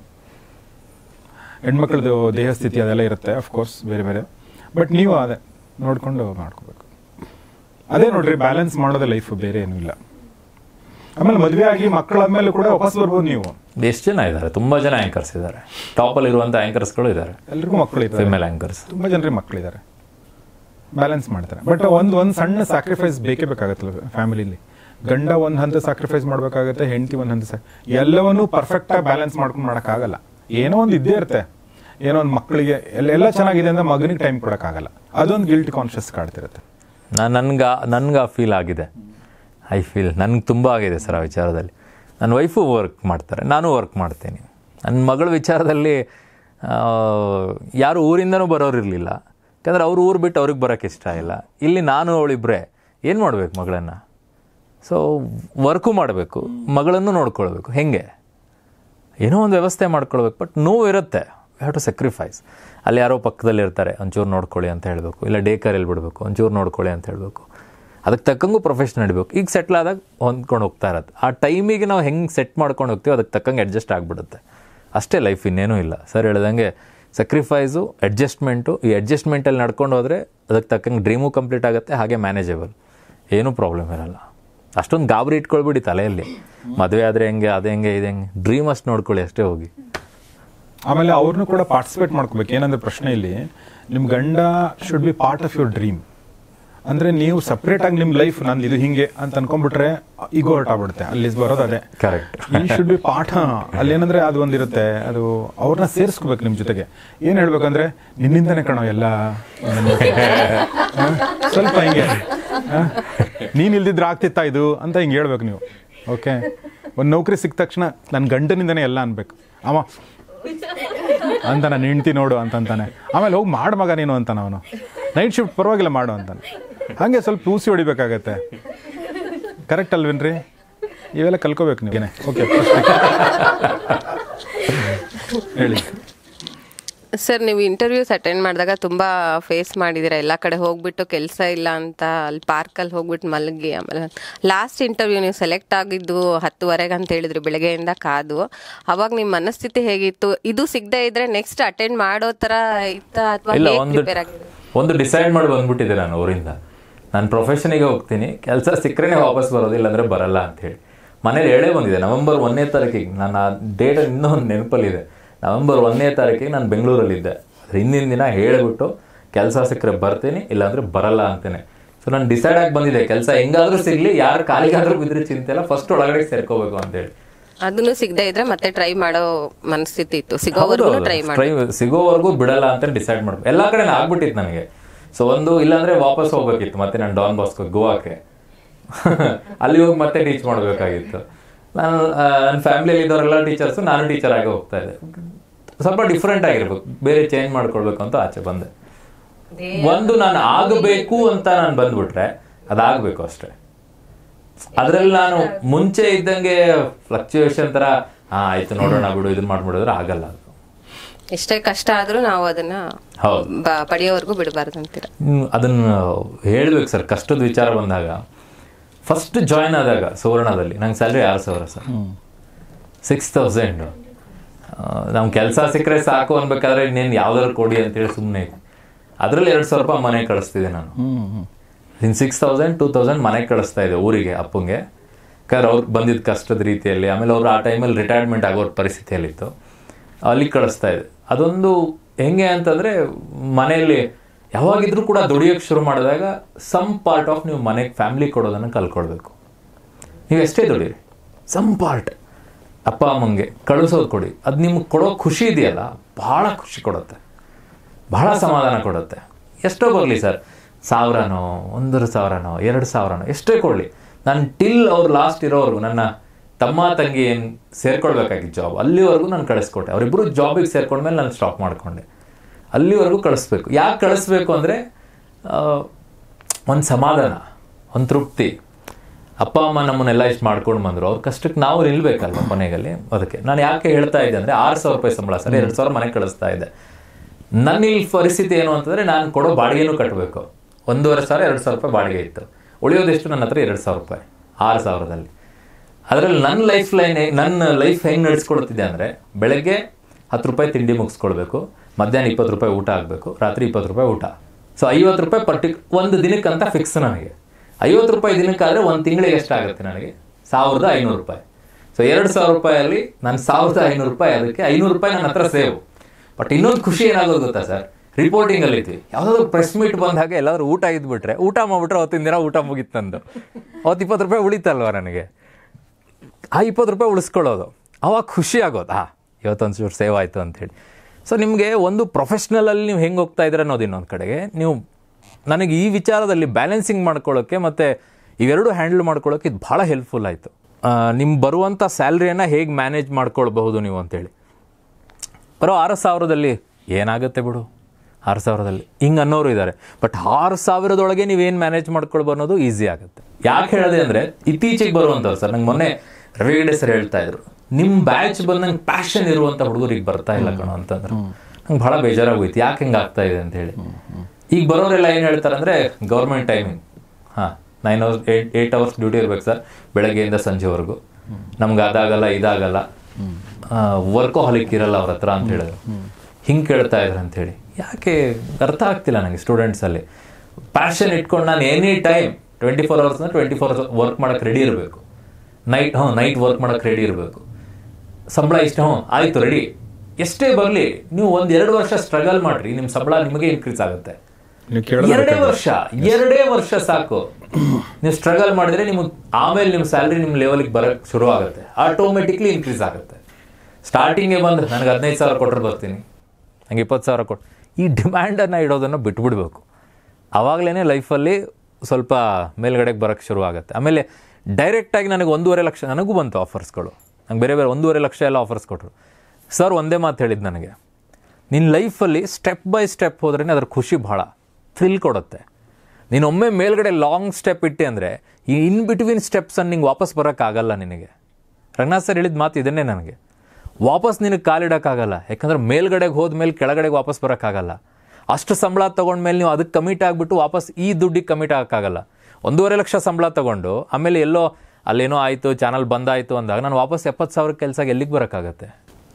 ಹೆಣ್ಮಕ್ಳದ್ದು ದೇಹ ಸ್ಥಿತಿ ಅದೆಲ್ಲ ಇರುತ್ತೆ ಅಫ್ಕೋರ್ಸ್ ಬೇರೆ ಬೇರೆ ಬಟ್ ನೀವು ಅದೇ ನೋಡ್ಕೊಂಡು ಮಾಡ್ಕೋಬೇಕು ಅದೇ ನೋಡ್ರಿ ಬ್ಯಾಲೆನ್ಸ್ ಮಾಡೋದೇ ಲೈಫ್ ಬೇರೆ ಏನೂ ಇಲ್ಲ ಆಮೇಲೆ ಮದುವೆ ಆಗಿ ಮಕ್ಕಳಾದ್ಮೇಲೆ ಕೂಡ ವಾಪಸ್ ಬರ್ಬೋದು ನೀವು ಎಷ್ಟು ಜನ ಇದ್ದಾರೆ ತುಂಬ ಜನ ಆ್ಯಂಕರ್ಸ್ ಇದ್ದಾರೆ ಟಾಪಲ್ಲಿ ಇರುವಂಥ ಆ್ಯಂಕರ್ಸ್ಗಳು ಇದ್ದಾರೆ ಎಲ್ರಿಗೂ ಮಕ್ಕಳು ಇದ್ದಾರೆ ಫಿಮೇಲ್ ಆ್ಯಂಕರ್ಸ್ ತುಂಬಾ ಜನರಿಗೆ ಮಕ್ಕಳಿದ್ದಾರೆ ಬ್ಯಾಲೆನ್ಸ್ ಮಾಡ್ತಾರೆ ಬಟ್ ಒಂದು ಒಂದು ಸಣ್ಣ ಸ್ಯಾಕ್ರಿಫೈಸ್ ಬೇಕೇ ಬೇಕಾಗತ್ತಲ್ಲ ಫ್ಯಾಮಿಲಿಲಿ ಗಂಡ ಒಂದು ಹಂತ ಸ್ಯಾಕ್ರಿಫೈಸ್ ಮಾಡಬೇಕಾಗುತ್ತೆ ಹೆಂಡತಿ ಒಂದು ಹಂತ sac- ಎಲ್ಲವನ್ನೂ ಪರ್ಫೆಕ್ಟಾಗಿ ಬ್ಯಾಲೆನ್ಸ್ ಮಾಡ್ಕೊಂಡು ಮಾಡೋಕ್ಕಾಗಲ್ಲ ಏನೋ ಒಂದು ಇದ್ದೇ ಇರುತ್ತೆ ಏನೋ ಒಂದು ಮಕ್ಕಳಿಗೆ ಎಲ್ಲ ಎಲ್ಲ ಚೆನ್ನಾಗಿದೆ ಅಂದ್ರೆ ಮಗನಿಗೆ ಟೈಮ್ ಕೊಡೋಕ್ಕಾಗಲ್ಲ ಅದೊಂದು ಗಿಲ್ಟ್ ಕಾನ್ಷಿಯಸ್ ಕಾಡ್ತಿರುತ್ತೆ ನಾನು ನನ್ಗೆ ನನ್ಗೆ ಆ ಫೀಲ್ ಆಗಿದೆ ಐ ಫೀಲ್ ನನಗೆ ತುಂಬ ಆಗಿದೆ ಸರ್ ಆ ವಿಚಾರದಲ್ಲಿ ನನ್ನ ವೈಫು ವರ್ಕ್ ಮಾಡ್ತಾರೆ ನಾನು ವರ್ಕ್ ಮಾಡ್ತೀನಿ ನನ್ನ ಮಗಳ ವಿಚಾರದಲ್ಲಿ ಆ, ಯಾರು ಊರಿಂದನೂ ಬರೋರಿರಲಿಲ್ಲ ಯಾಕಂದ್ರೆ ಅವ್ರು ಊರು ಬಿಟ್ಟು ಅವ್ರಿಗೆ ಬರೋಕ್ಕೆ ಇಷ್ಟ ಇಲ್ಲ ಇಲ್ಲಿ ನಾನು ಅವಳಿಬ್ಬರೇ ಏನು ಮಾಡಬೇಕು ಮಗಳನ್ನು ಸೊ ವರ್ಕು ಮಾಡಬೇಕು ಮಗಳನ್ನು ನೋಡ್ಕೊಳ್ಬೇಕು ಹೆಂಗೆ ಏನೋ ಒಂದು ವ್ಯವಸ್ಥೆ ಮಾಡ್ಕೊಳ್ಬೇಕು ಬಟ್ ನೋವು ಇರುತ್ತೆ ಹ್ಯಾವ್ ಟು ಸ್ಯಾಕ್ರಿಫೈಸ್ ಅಲ್ಲಿ ಯಾರೋ ಪಕ್ಕದಲ್ಲಿ ಇರ್ತಾರೆ ಒಂಚೂರು ನೋಡ್ಕೊಳ್ಳಿ ಅಂತ ಹೇಳಬೇಕು ಇಲ್ಲ ಡೇ ಕೇರಲ್ಲಿ ಬಿಡಬೇಕು ಒಂಚೂರು ನೋಡ್ಕೊಳ್ಳಿ ಅಂತ ಹೇಳಬೇಕು ಅದಕ್ಕೆ ತಕ್ಕಂಗೂ ಪ್ರೊಫೆಷನ್ ನಡಿಬೇಕು ಈಗ ಸೆಟ್ಲ್ ಆದಾಗ ಹೊಂದ್ಕೊಂಡು ಹೋಗ್ತಾ ಇರತ್ತೆ ಆ ಟೈಮಿಗೆ ನಾವು ಹೆಂಗೆ ಸೆಟ್ ಮಾಡ್ಕೊಂಡು ಹೋಗ್ತೀವಿ ಅದಕ್ಕೆ ತಕ್ಕಂಗೆ ಅಡ್ಜಸ್ಟ್ ಆಗಿಬಿಡುತ್ತೆ ಅಷ್ಟೇ ಲೈಫ್ ಇನ್ನೇನೂ ಇಲ್ಲ ಸರ್ ಹೇಳ್ದಂಗೆ ಸ್ಯಾಕ್ರಿಫೈಸು ಅಡ್ಜಸ್ಟ್ಮೆಂಟು ಈ ಅಡ್ಜಸ್ಟ್ಮೆಂಟಲ್ಲಿ ನಡ್ಕೊಂಡು ಹೋದರೆ ಅದಕ್ಕೆ ತಕ್ಕಂಗೆ ಡ್ರೀಮು ಕಂಪ್ಲೀಟ್ ಆಗುತ್ತೆ ಹಾಗೆ ಮ್ಯಾನೇಜಬಲ್ ಏನೂ ಪ್ರಾಬ್ಲಮ್ ಇರಲ್ಲ ಅಷ್ಟೊಂದು ಗಾಬರಿ ಇಟ್ಕೊಳ್ಬಿಡಿ ತಲೆಯಲ್ಲಿ ಮದುವೆ ಆದರೆ ಹೆಂಗೆ ಅದು ಹೆಂಗೆ ಇದು ಹೆಂಗೆ ಡ್ರೀಮ್ ಅಷ್ಟು ನೋಡ್ಕೊಳ್ಳಿ ಅಷ್ಟೇ ಹೋಗಿ ಆಮೇಲೆ ಅವ್ರನ್ನೂ ಕೂಡ ಪಾರ್ಟಿಸಿಪೇಟ್ ಮಾಡ್ಕೋಬೇಕು ಏನಂದ್ರೆ ಪ್ರಶ್ನೆ ಇಲ್ಲಿ ನಿಮ್ಮ ಗಂಡ should be part of your dream ಅಂದ್ರೆ ನೀವು ಸಪ್ರೇಟ್ ಆಗಿ ನಿಮ್ಮ ಲೈಫ್ ನಂದು ಇದು ಹಿಂಗೆ ಅಂತ ಅನ್ಕೊಂಡ್ಬಿಟ್ರೆ ಈಗೋ ಹೊರಟಾಗ್ಬಿಡುತ್ತೆ ಅಲ್ಲಿ ಬರೋದು ಅದೇ ಕರೆಕ್ಟ್ ಈ ಶುಡ್ ಬಿ ಪಾಠ ಅಲ್ಲಿ ಏನಂದ್ರೆ ಅದು ಒಂದಿರುತ್ತೆ ಅದು ಅವ್ರನ್ನ ಸೇರಿಸ್ಕೋಬೇಕು ನಿಮ್ ಜೊತೆಗೆ ಏನ್ ಹೇಳ್ಬೇಕಂದ್ರೆ ನಿನ್ನಿಂದನೇ ಕಣೋ ಎಲ್ಲ ಹ? ಸ್ವಲ್ಪ ಹಿಂಗೆ ಹ? ನೀನ್ ಇಲ್ದಿದ್ರೆ ಆಗ್ತಿತ್ತಾ ಇದು ಅಂತ ಹಿಂಗೆ ಹೇಳ್ಬೇಕು ನೀವು ಓಕೆ ಒಂದು ನೌಕರಿ ಸಿಕ್ಕ ತಕ್ಷಣ ನನ್ನ ಗಂಡನಿಂದನೇ ಎಲ್ಲ ಅನ್ಬೇಕು ಅವ ಅಂತ ನಾನು ಹೆಂಡ್ತಿ ನೋಡು ಅಂತಂತಾನೆ ಆಮೇಲೆ ಹೋಗಿ ಮಾಡು ಮಗ ನೀನು ಅಂತಾನೆ ಅವನು ನೈಟ್ ಶಿಫ್ಟ್ ಪರವಾಗಿಲ್ಲ ಮಾಡು ಅಂತಾನೆ ಹಾಗೆ ಸ್ವಲ್ಪ ಊಸಿ ಹೊಡಿಬೇಕಾಗತ್ತೆ ಕರೆಕ್ಟ್ ಅಲ್ವೇನ್ರಿ ಇವೆಲ್ಲ ಕಲ್ಕೋಬೇಕು ನೀವು ಓಕೆ ಹೇಳಿ ಸರ್ ನೀವು ಇಂಟರ್ವ್ಯೂಸ್ ಅಟೆಂಡ್ ಮಾಡಿದಾಗ ತುಂಬ ಫೇಸ್ ಮಾಡಿದ್ದೀರಾ ಎಲ್ಲ ಕಡೆ ಹೋಗ್ಬಿಟ್ಟು ಕೆಲಸ ಇಲ್ಲ ಅಂತ ಅಲ್ಲಿ ಪಾರ್ಕಲ್ಲಿ ಹೋಗ್ಬಿಟ್ಟು ಮಲಗಿ ಆಮೇಲೆ ಲಾಸ್ಟ್ ಇಂಟರ್ವ್ಯೂ ನೀವು ಸೆಲೆಕ್ಟ್ ಆಗಿದ್ದು ಹತ್ತುವರೆಗೆ ಅಂತ ಹೇಳಿದ್ರಿ ಬೆಳಗ್ಗೆಯಿಂದ ಕಾದು ಅವಾಗ ನಿಮ್ಮ ಮನಸ್ಥಿತಿ ಹೇಗಿತ್ತು ಇದು ಸಿಗದೆ ಇದ್ರೆ ನೆಕ್ಸ್ಟ್ ಅಟೆಂಡ್ ಮಾಡೋ ಥರ ಇತ್ತ ಅಥವಾ ಇಲ್ಲ ಹೇಗೆ ಒಂದು ಪ್ರಿಪೇರ್ ಆಗಿದೆ ಒಂದು ಡಿಸೈಡ್ ಮಾಡಿ ಬಂದ್ಬಿಟ್ಟಿದ್ದೆ ನಾನು ಊರಿಂದ ನಾನು ಪ್ರೊಫೆಷನಿಗೆ ಹೋಗ್ತೀನಿ ಕೆಲಸ ಸಿಕ್ಕರೆ ವಾಪಸ್ ಬರೋದಿಲ್ಲ ಅಂದ್ರೆ ಬರಲ್ಲ ಅಂತ ಹೇಳಿ ಮನೇಲಿ ಹೇಳೇ ಬಂದಿದೆ ನವೆಂಬರ್ ಒಂದನೇ ತಾರೀಕಿಗೆ ನಾನು ಆ ಡೇಟ್ ಇನ್ನೂ ಒಂದು ನೆನಪಲ್ಲಿದೆ ನವೆಂಬರ್ ಒಂದನೇ ತಾರೀಕಿಗೆ ನಾನು ಬೆಂಗಳೂರಲ್ಲಿದ್ದೆ ಅದ್ರ ಹಿಂದಿನ ದಿನ ಹೇಳಿಬಿಟ್ಟು ಕೆಲಸ ಸಿಕ್ಕರೆ ಬರ್ತೀನಿ ಇಲ್ಲಾಂದ್ರೆ ಬರಲ್ಲ ಅಂತೇನೆ ಸೊ ನಾನು ಡಿಸೈಡ್ ಆಗಿ ಬಂದಿದೆ ಕೆಲಸ ಹೆಂಗಾದ್ರೂ ಸಿಗ್ಲಿ ಯಾರು ಕಾಲಿಗಾದ್ರೂ ಬಿದ್ರೆ ಚಿಂತೆ ಇಲ್ಲ ಫಸ್ಟ್ ಒಳಗಡೆ ಸೇರ್ಕೋಬೇಕು ಅಂತೇಳಿ ಅದನ್ನು ಸಿಗದೆ ಇದ್ರೆ ಮತ್ತೆ ಟ್ರೈ ಮಾಡೋ ಮನಸ್ಥಿತಿ ಇತ್ತು ಸಿಗೋವರೆಗೂ ಟ್ರೈ ಮಾಡಿ ಟ್ರೈ ಸಿಗೋವರೆಗೂ ಬಿಡಲ್ಲ ಅಂತ ಡಿಸೈಡ್ ಮಾಡ್ಬೇಕು ಎಲ್ಲಾ ಕಡೆ ಆಗ್ಬಿಟ್ಟಿತ್ತು ನನಗೆ ಸೊ ಒಂದು ಇಲ್ಲಾಂದ್ರೆ ವಾಪಸ್ ಹೋಗ್ಬೇಕಿತ್ತು ಮತ್ತೆ ನಾನು ಡಾನ್ ಬಾಸ್ಕೋ ಗೋವಾಕ್ಕೆ ಅಲ್ಲಿ ಹೋಗಿ ಮತ್ತೆ ಟೀಚ್ ಮಾಡಬೇಕಾಗಿತ್ತು ನಾನು ಆ, ನನ್ನ ಫ್ಯಾಮಿಲಿಯಲ್ಲಿ ಇದ್ದವರೆಲ್ಲ ಟೀಚರ್ಸು ನಾನು ಟೀಚರ್ ಆಗಿ ಹೋಗ್ತಾ ಇದ್ದೆ ಸ್ವಲ್ಪ ಡಿಫ್ರೆಂಟ್ ಆಗಿರ್ಬೇಕು ಬೇರೆ ಚೇಂಜ್ ಮಾಡ್ಕೊಳ್ಬೇಕು ಅಂತ ಆಚೆ ಬಂದೆ ಒಂದು ನಾನು ಆಗಬೇಕು ಅಂತ ನಾನು ಬಂದ್ಬಿಟ್ರೆ ಅದಾಗಬೇಕು ಅಷ್ಟೇ ಅದ್ರಲ್ಲಿ ನಾನು ಮುಂಚೆ ಇದ್ದಂಗೆ ಫ್ಲಕ್ಚುಯೇಷನ್ ತರ ಹಾ ಆಯ್ತು ನೋಡೋಣ ಬಿಡು ಇದನ್ನ ಮಾಡ್ಬಿಡಿದ್ರೆ ಆಗಲ್ಲ ಅದು ಎಷ್ಟೇ ಕಷ್ಟ ಆದ್ರೂ ನಾವು ಅದನ್ನ ಹೌದು ಬ- ಪಡೆಯೋವರೆಗೂ ಬಿಡಬಾರ್ದು ಅಂತೀರ ಹ್ಮ್, ಅದನ್ನ ಹೇಳ್ಬೇಕು ಸರ್ ಕಷ್ಟದ ವಿಚಾರ ಬಂದಾಗ ಫಸ್ಟ್ ಜಾಯ್ನ್ ಆದಾಗ ಸುವರ್ಣದಲ್ಲಿ ನಂಗೆ ಸ್ಯಾಲ್ರಿ ಆರು ಸಾವಿರ ಸರ್ ಸಿಕ್ಸ್ ತೌಸಂಡ್ ನಮ್ಮ ಕೆಲಸ ಸಿಕ್ಕರೆ ಸಾಕು ಅನ್ಬೇಕಾದ್ರೆ ಇನ್ನೇನು ಯಾವ್ದಾದ್ರು ಕೊಡಿ ಅಂತೇಳಿ ಸುಮ್ಮನೆ ಅದರಲ್ಲಿ ಎರಡು ಸಾವಿರ ರೂಪಾಯಿ ಮನೆಗೆ ಕಳಿಸ್ತಿದ್ದೆ ನಾನು in six thousand two thousand ಮನೆಗೆ ಕಳಿಸ್ತಾ ಇದೆ ಊರಿಗೆ ಅಪ್ಪಂಗೆ ಯಾಕಂದ್ರೆ ಅವ್ರಿಗೆ ಬಂದಿದ್ದ ಕಷ್ಟದ ರೀತಿಯಲ್ಲಿ ಆಮೇಲೆ ಅವ್ರು ಆ ಟೈಮಲ್ಲಿ ರಿಟೈರ್ಮೆಂಟ್ ಆಗೋರ್ ಪರಿಸ್ಥಿತಿಯಲ್ಲಿತ್ತು ಅಲ್ಲಿಗೆ ಕಳಿಸ್ತಾ ಇದೆ ಅದೊಂದು ಹೆಂಗೆ ಅಂತಂದ್ರೆ ಮನೆಯಲ್ಲಿ ಯಾವಾಗಿದ್ರೂ ಕೂಡ ದುಡಿಯೋಕೆ ಶುರು ಮಾಡಿದಾಗ ಸಮ್ ಪಾರ್ಟ್ ಆಫ್ ನೀವು ಮನೆಗೆ ಫ್ಯಾಮಿಲಿ ಕೊಡೋದನ್ನು ಕಲ್ಕೊಳ್ಬೇಕು ನೀವು ಎಷ್ಟೇ ದುಡೀರಿ ಸಮ್ ಪಾರ್ಟ್ ಅಪ್ಪ ಅಮ್ಮಂಗೆ ಕಳಿಸೋದು ಕೊಡಿ ಅದು ನಿಮ್ಗೆ ಕೊಡೋ ಖುಷಿ ಇದೆಯಲ್ಲ ಬಹಳ ಖುಷಿ ಕೊಡುತ್ತೆ ಬಹಳ ಸಮಾಧಾನ ಕೊಡುತ್ತೆ ಎಷ್ಟೋ ಬರಲಿ ಸರ್ ಸಾವಿರನೋ ಒಂದೂವರೆ ಸಾವಿರನೋ ಎರಡು ಸಾವಿರನೋ ಎಷ್ಟೇ ಕೊಡಲಿ ನಾನು ಟಿಲ್ ಅವ್ರು ಲಾಸ್ಟ್ ಇರೋವರೆಗೂ ನನ್ನ ತಮ್ಮ ತಂಗಿ ಏನು ಸೇರ್ಕೊಳ್ಬೇಕಾಗಿತ್ತು ಜಾಬ್ ಅಲ್ಲಿವರೆಗೂ ನಾನು ಕಳಿಸ್ಕೊಟ್ಟೆ ಅವರಿಬ್ಬರು ಜಾಬಿಗೆ ಸೇರ್ಕೊಂಡ್ಮೇಲೆ ನಾನು ಸ್ಟಾಪ್ ಮಾಡ್ಕೊಂಡೆ ಅಲ್ಲಿವರೆಗೂ ಕಳಿಸ್ಬೇಕು ಯಾಕೆ ಕಳಿಸ್ಬೇಕು ಅಂದರೆ ಒಂದು ಸಮಾಧಾನ ಒಂದು ತೃಪ್ತಿ ಅಪ್ಪ ಅಮ್ಮ ನಮ್ಮನ್ನೆಲ್ಲ ಇಷ್ಟು ಮಾಡ್ಕೊಂಡು ಬಂದರು ಅವ್ರ ಕಷ್ಟಕ್ಕೆ ನಾವು ನಿಲ್ಬೇಕಲ್ವ ಕೊನೆಗಲ್ಲಿ ಅದಕ್ಕೆ ನಾನು ಯಾಕೆ ಹೇಳ್ತಾ ಇದ್ದೆ ಅಂದರೆ ಆರು ಸಾವಿರ ರೂಪಾಯಿ ಸಂಬಳ ಸರ್ ಎರಡು ಸಾವಿರ ಮನೆ ಕಳಿಸ್ತಾ ಇದ್ದೆ ನನ್ನ ಇಲ್ಲಿ ಪರಿಸ್ಥಿತಿ ಏನು ಅಂತಂದರೆ ನಾನು ಕೊಡೋ ಬಾಡಿಗೆನೂ ಕಟ್ಟಬೇಕು ಒಂದೂವರೆ ಸಾವಿರ ಎರಡು ಸಾವಿರ ರೂಪಾಯಿ ಬಾಡಿಗೆ ಇತ್ತು ಉಳಿಯೋದೆಷ್ಟು ನನ್ನ ಹತ್ರ ಎರಡು ಸಾವಿರ ರೂಪಾಯಿ ಆರು ಸಾವಿರದಲ್ಲಿ ಅದರಲ್ಲಿ ನನ್ನ ಲೈಫ್ ಲೈನ್ ನನ್ನ ಲೈಫ್ ಹೆಂಗೆ ನಡೆಸ್ಕೊಡ್ತಿದ್ದೆ ಅಂದರೆ ಬೆಳಗ್ಗೆ ಹತ್ತು ರೂಪಾಯಿ ತಿಂಡಿ ಮುಗಿಸ್ಕೊಳ್ಬೇಕು ಮಧ್ಯಾಹ್ನ ಇಪ್ಪತ್ತು ರೂಪಾಯಿ ಊಟ ಆಗಬೇಕು ರಾತ್ರಿ ಇಪ್ಪತ್ತು ರೂಪಾಯಿ ಊಟ ಸೊ ಐವತ್ತು ರೂಪಾಯಿ ಪರ್ಟಿಕ್ ಒಂದು ದಿನಕ್ಕಂತ ಫಿಕ್ಸ್ ನನಗೆ ಐವತ್ತು ರೂಪಾಯಿ ದಿನಕ್ಕಾದರೆ ಒಂದು ತಿಂಗಳಿಗೆ ಎಷ್ಟಾಗುತ್ತೆ ನನಗೆ ಸಾವಿರದ ಐನೂರು ರೂಪಾಯಿ ಸೊ ಎರಡು ಸಾವಿರ ರೂಪಾಯಲ್ಲಿ ನಾನು ಸಾವಿರದ ಐನೂರು ರೂಪಾಯಿ ಅದಕ್ಕೆ ಐನೂರು ರೂಪಾಯಿ ನನ್ನ ಹತ್ರ ಸೇವ್ ಬಟ್ ಇನ್ನೊಂದು ಖುಷಿ ಏನಾಗೋದು ಗೊತ್ತಾ ಸರ್ ರಿಪೋರ್ಟಿಂಗ್ ಅಲ್ಲಿ ಇದ್ವಿ ಯಾವ್ದಾದ್ರು ಪ್ರೆಸ್ ಮೀಟ್ ಬಂದಾಗ ಎಲ್ಲಾದ್ರೂ ಊಟ ಇದ್ಬಿಟ್ರೆ ಊಟ ಮಾಡ್ಬಿಟ್ರೆ ಅವತ್ತಿನ ದಿನ ಊಟ ಮುಗಿತ್ತಂದು ಅವತ್ತು ಇಪ್ಪತ್ತು ರೂಪಾಯಿ ಉಳಿತಲ್ವ ನನಗೆ ಆ ಇಪ್ಪತ್ತು ರೂಪಾಯಿ ಉಳಿಸ್ಕೊಳ್ಳೋದು ಅವಾಗ ಖುಷಿ ಆಗೋದು ಹಾ ಇವತ್ತೊಂದು ಚೂರು ಸೇವ್ ಆಯಿತು ಅಂತೇಳಿ ಸೊ ನಿಮಗೆ ಒಂದು ಪ್ರೊಫೆಷ್ನಲಲ್ಲಿ ನೀವು ಹೆಂಗೆ ಹೋಗ್ತಾ ಇದ್ರೆ ಅನ್ನೋದು ಇನ್ನೊಂದು ಕಡೆಗೆ ನೀವು ನನಗೆ ಈ ವಿಚಾರದಲ್ಲಿ ಬ್ಯಾಲೆನ್ಸಿಂಗ್ ಮಾಡ್ಕೊಳ್ಳೋಕ್ಕೆ ಮತ್ತು ಇವೆರಡು ಹ್ಯಾಂಡಲ್ ಮಾಡ್ಕೊಳ್ಳೋಕೆ ಇದು ಭಾಳ ಹೆಲ್ಪ್ಫುಲ್ ಆಯಿತು ನಿಮ್ಮ ಬರುವಂಥ ಸ್ಯಾಲ್ರಿಯನ್ನು ಹೇಗೆ ಮ್ಯಾನೇಜ್ ಮಾಡ್ಕೊಳ್ಬಹುದು ನೀವು ಅಂತೇಳಿ ಬರೋ ಆರು ಸಾವಿರದಲ್ಲಿ ಏನಾಗುತ್ತೆ ಬಿಡು ಆರು ಸಾವಿರದಲ್ಲಿ ಹಿಂಗೆ ಅನ್ನೋರು ಇದ್ದಾರೆ ಬಟ್ ಆರು ಸಾವಿರದೊಳಗೆ ನೀವೇನು ಮ್ಯಾನೇಜ್ ಮಾಡ್ಕೊಳ್ಬೋ ಅನ್ನೋದು ಈಸಿ ಆಗುತ್ತೆ ಯಾಕೆ ಹೇಳಿದೆ ಅಂದರೆ ಇತ್ತೀಚೆಗೆ ಬರುವಂಥವ್ರು ಸರ್ ನಂಗೆ ಮೊನ್ನೆ ರವಿಗಡೆ ಸರ್ ಹೇಳ್ತಾ ಇದ್ರು ನಿಮ್ಮ ಬ್ಯಾಚ್ ಬಂದು ನಂಗೆ ಪ್ಯಾಷನ್ ಇರುವಂಥ ಹುಡುಗರಿಗೆ ಬರ್ತಾ ಇಲ್ಲ ಕಣೋ ಅಂತಂದ್ರು ನಂಗೆ ಭಾಳ ಬೇಜಾರಾಗೋಯ್ತು ಯಾಕೆ ಹಿಂಗೆ ಆಗ್ತಾ ಇದೆ ಅಂತ ಹೇಳಿ ಈಗ ಬರೋರೆಲ್ಲ ಏನು ಹೇಳ್ತಾರೆ ಅಂದರೆ ಗೌರ್ಮೆಂಟ್ ಟೈಮಿಂಗ್ ಹಾಂ nine hours eight eight hours duty ಇರ್ಬೇಕು ಸರ್ ಬೆಳಗ್ಗೆಯಿಂದ ಸಂಜೆವರೆಗೂ ನಮ್ಗೆ ಅದಾಗಲ್ಲ ಇದಾಗಲ್ಲ ವರ್ಕೋ ಹಾಲಿಕ್ ಇರಲ್ಲ ಅವ್ರ ಹತ್ರ ಅಂತ ಹೇಳಿದ್ರು ಹಿಂಗೆ ಕೇಳ್ತಾ ಇದ್ರು ಅಂತ ಹೇಳಿ ಯಾಕೆ ಅರ್ಥ ಆಗ್ತಿಲ್ಲ ನನಗೆ ಸ್ಟೂಡೆಂಟ್ಸಲ್ಲಿ ಪ್ಯಾಷನ್ ಇಟ್ಕೊಂಡು ನಾನು ಎನಿ ಟೈಮ್ ಟ್ವೆಂಟಿ ಫೋರ್ ಅವರ್ಸ್ನ ಟ್ವೆಂಟಿ ಫೋರ್ ಅವರ್ಸ್ ವರ್ಕ್ ಮಾಡೋಕ್ಕೆ ರೆಡಿ ಇರಬೇಕು ನೈಟ್ ಹ್ಞೂ ನೈಟ್ ವರ್ಕ್ ಮಾಡೋಕ್ಕೆ ರೆಡಿ ಇರಬೇಕು ಸಂಬಳ ಇಷ್ಟು ಹ್ಞೂ ಆಯಿತು ರೆಡಿ ಎಷ್ಟೇ ಬರಲಿ ನೀವು ಒಂದು ಎರಡು ವರ್ಷ ಸ್ಟ್ರಗಲ್ ಮಾಡ್ರಿ ನಿಮ್ಮ ಸಂಬಳ ನಿಮಗೆ ಇನ್ಕ್ರೀಸ್ ಆಗುತ್ತೆ ನೀವು ಕೇಳೋದು ಎರಡೇ ವರ್ಷ ಎರಡೇ ವರ್ಷ ಸಾಕು ನೀವು ಸ್ಟ್ರಗಲ್ ಮಾಡಿದ್ರೆ ನಿಮಗೆ ಆಮೇಲೆ ನಿಮ್ಮ ಸ್ಯಾಲ್ರಿ ನಿಮ್ಮ ಲೆವೆಲ್ಗೆ ಬರಕ್ಕೆ ಶುರು ಆಗುತ್ತೆ ಆಟೋಮೆಟಿಕ್ಲಿ ಇನ್ಕ್ರೀಸ್ ಆಗುತ್ತೆ ಸ್ಟಾರ್ಟಿಂಗ್ಗೆ ಬಂದು ನನಗೆ ಹದಿನೈದು ಸಾವಿರ ಕೊಟ್ಟರೆ ಬರ್ತೀನಿ ನಂಗೆ ಇಪ್ಪತ್ತು ಸಾವಿರ ಕೊಟ್ಟು ಈ ಡಿಮ್ಯಾಂಡನ್ನು ಇಡೋದನ್ನು ಬಿಟ್ಬಿಡ್ಬೇಕು ಆವಾಗಲೇ ಲೈಫಲ್ಲಿ ಸ್ವಲ್ಪ ಮೇಲ್ಗಡೆಗೆ ಬರೋಕ್ಕೆ ಶುರು ಆಗುತ್ತೆ ಆಮೇಲೆ ಡೈರೆಕ್ಟಾಗಿ ನನಗೆ ಒಂದೂವರೆ ಲಕ್ಷ ನನಗೂ ಬಂತು ಆಫರ್ಸ್ಗಳು ನಂಗೆ ಬೇರೆ ಬೇರೆ ಒಂದೂವರೆ ಲಕ್ಷ ಎಲ್ಲ ಆಫರ್ಸ್ ಕೊಟ್ಟರು ಸರ್ ಒಂದೇ ಮಾತು ಹೇಳಿದ್ದು ನನಗೆ ನಿನ್ನ ಲೈಫಲ್ಲಿ ಸ್ಟೆಪ್ ಬೈ ಸ್ಟೆಪ್ ಹೋದ್ರೇ ಅದ್ರ ಖುಷಿ ಭಾಳ ಥ್ರಿಲ್ ಕೊಡುತ್ತೆ ನೀನು ಒಮ್ಮೆ ಮೇಲ್ಗಡೆ ಲಾಂಗ್ ಸ್ಟೆಪ್ ಇಟ್ಟೆ ಅಂದರೆ ಈ ಇನ್ ಬಿಟ್ವೀನ್ ಸ್ಟೆಪ್ಸನ್ನು ನಿಂಗೆ ವಾಪಸ್ ಬರೋಕ್ಕಾಗಲ್ಲ ನಿನಗೆ ರಂಗನಾಥ್ ಸರ್ ಹೇಳಿದ ಮಾತು ಇದನ್ನೇ ನನಗೆ ವಾಪಸ್ ನಿನಗೆ ಕಾಲಿಡೋಕ್ಕಾಗಲ್ಲ ಯಾಕಂದ್ರೆ ಮೇಲ್ಗಡೆಗೆ ಹೋದ್ಮೇಲೆ ಕೆಳಗಡೆಗೆ ವಾಪಸ್ ಬರೋಕ್ಕಾಗಲ್ಲ ಅಷ್ಟು ಸಂಬಳ ತೊಗೊಂಡ್ಮೇಲೆ ನೀವು ಅದಕ್ಕೆ ಕಮಿಟ್ ಆಗಿಬಿಟ್ಟು ವಾಪಸ್ ಈ ದುಡ್ಡಿಗೆ ಕಮಿಟ್ ಆಗೋಕ್ಕಾಗಲ್ಲ ಒಂದೂವರೆ ಲಕ್ಷ ಸಂಬಳ ತೊಗೊಂಡು ಆಮೇಲೆ ಎಲ್ಲೋ ಅಲ್ಲೇನೋ ಆಯಿತು ಚಾನಲ್ ಬಂದಾಯಿತು ಅಂದಾಗ ನಾನು ವಾಪಸ್ ಎಪ್ಪತ್ತು ಸಾವಿರ ಕೆಲಸ ಎಲ್ಲಿಗೆ ಬರೋಕ್ಕಾಗತ್ತೆ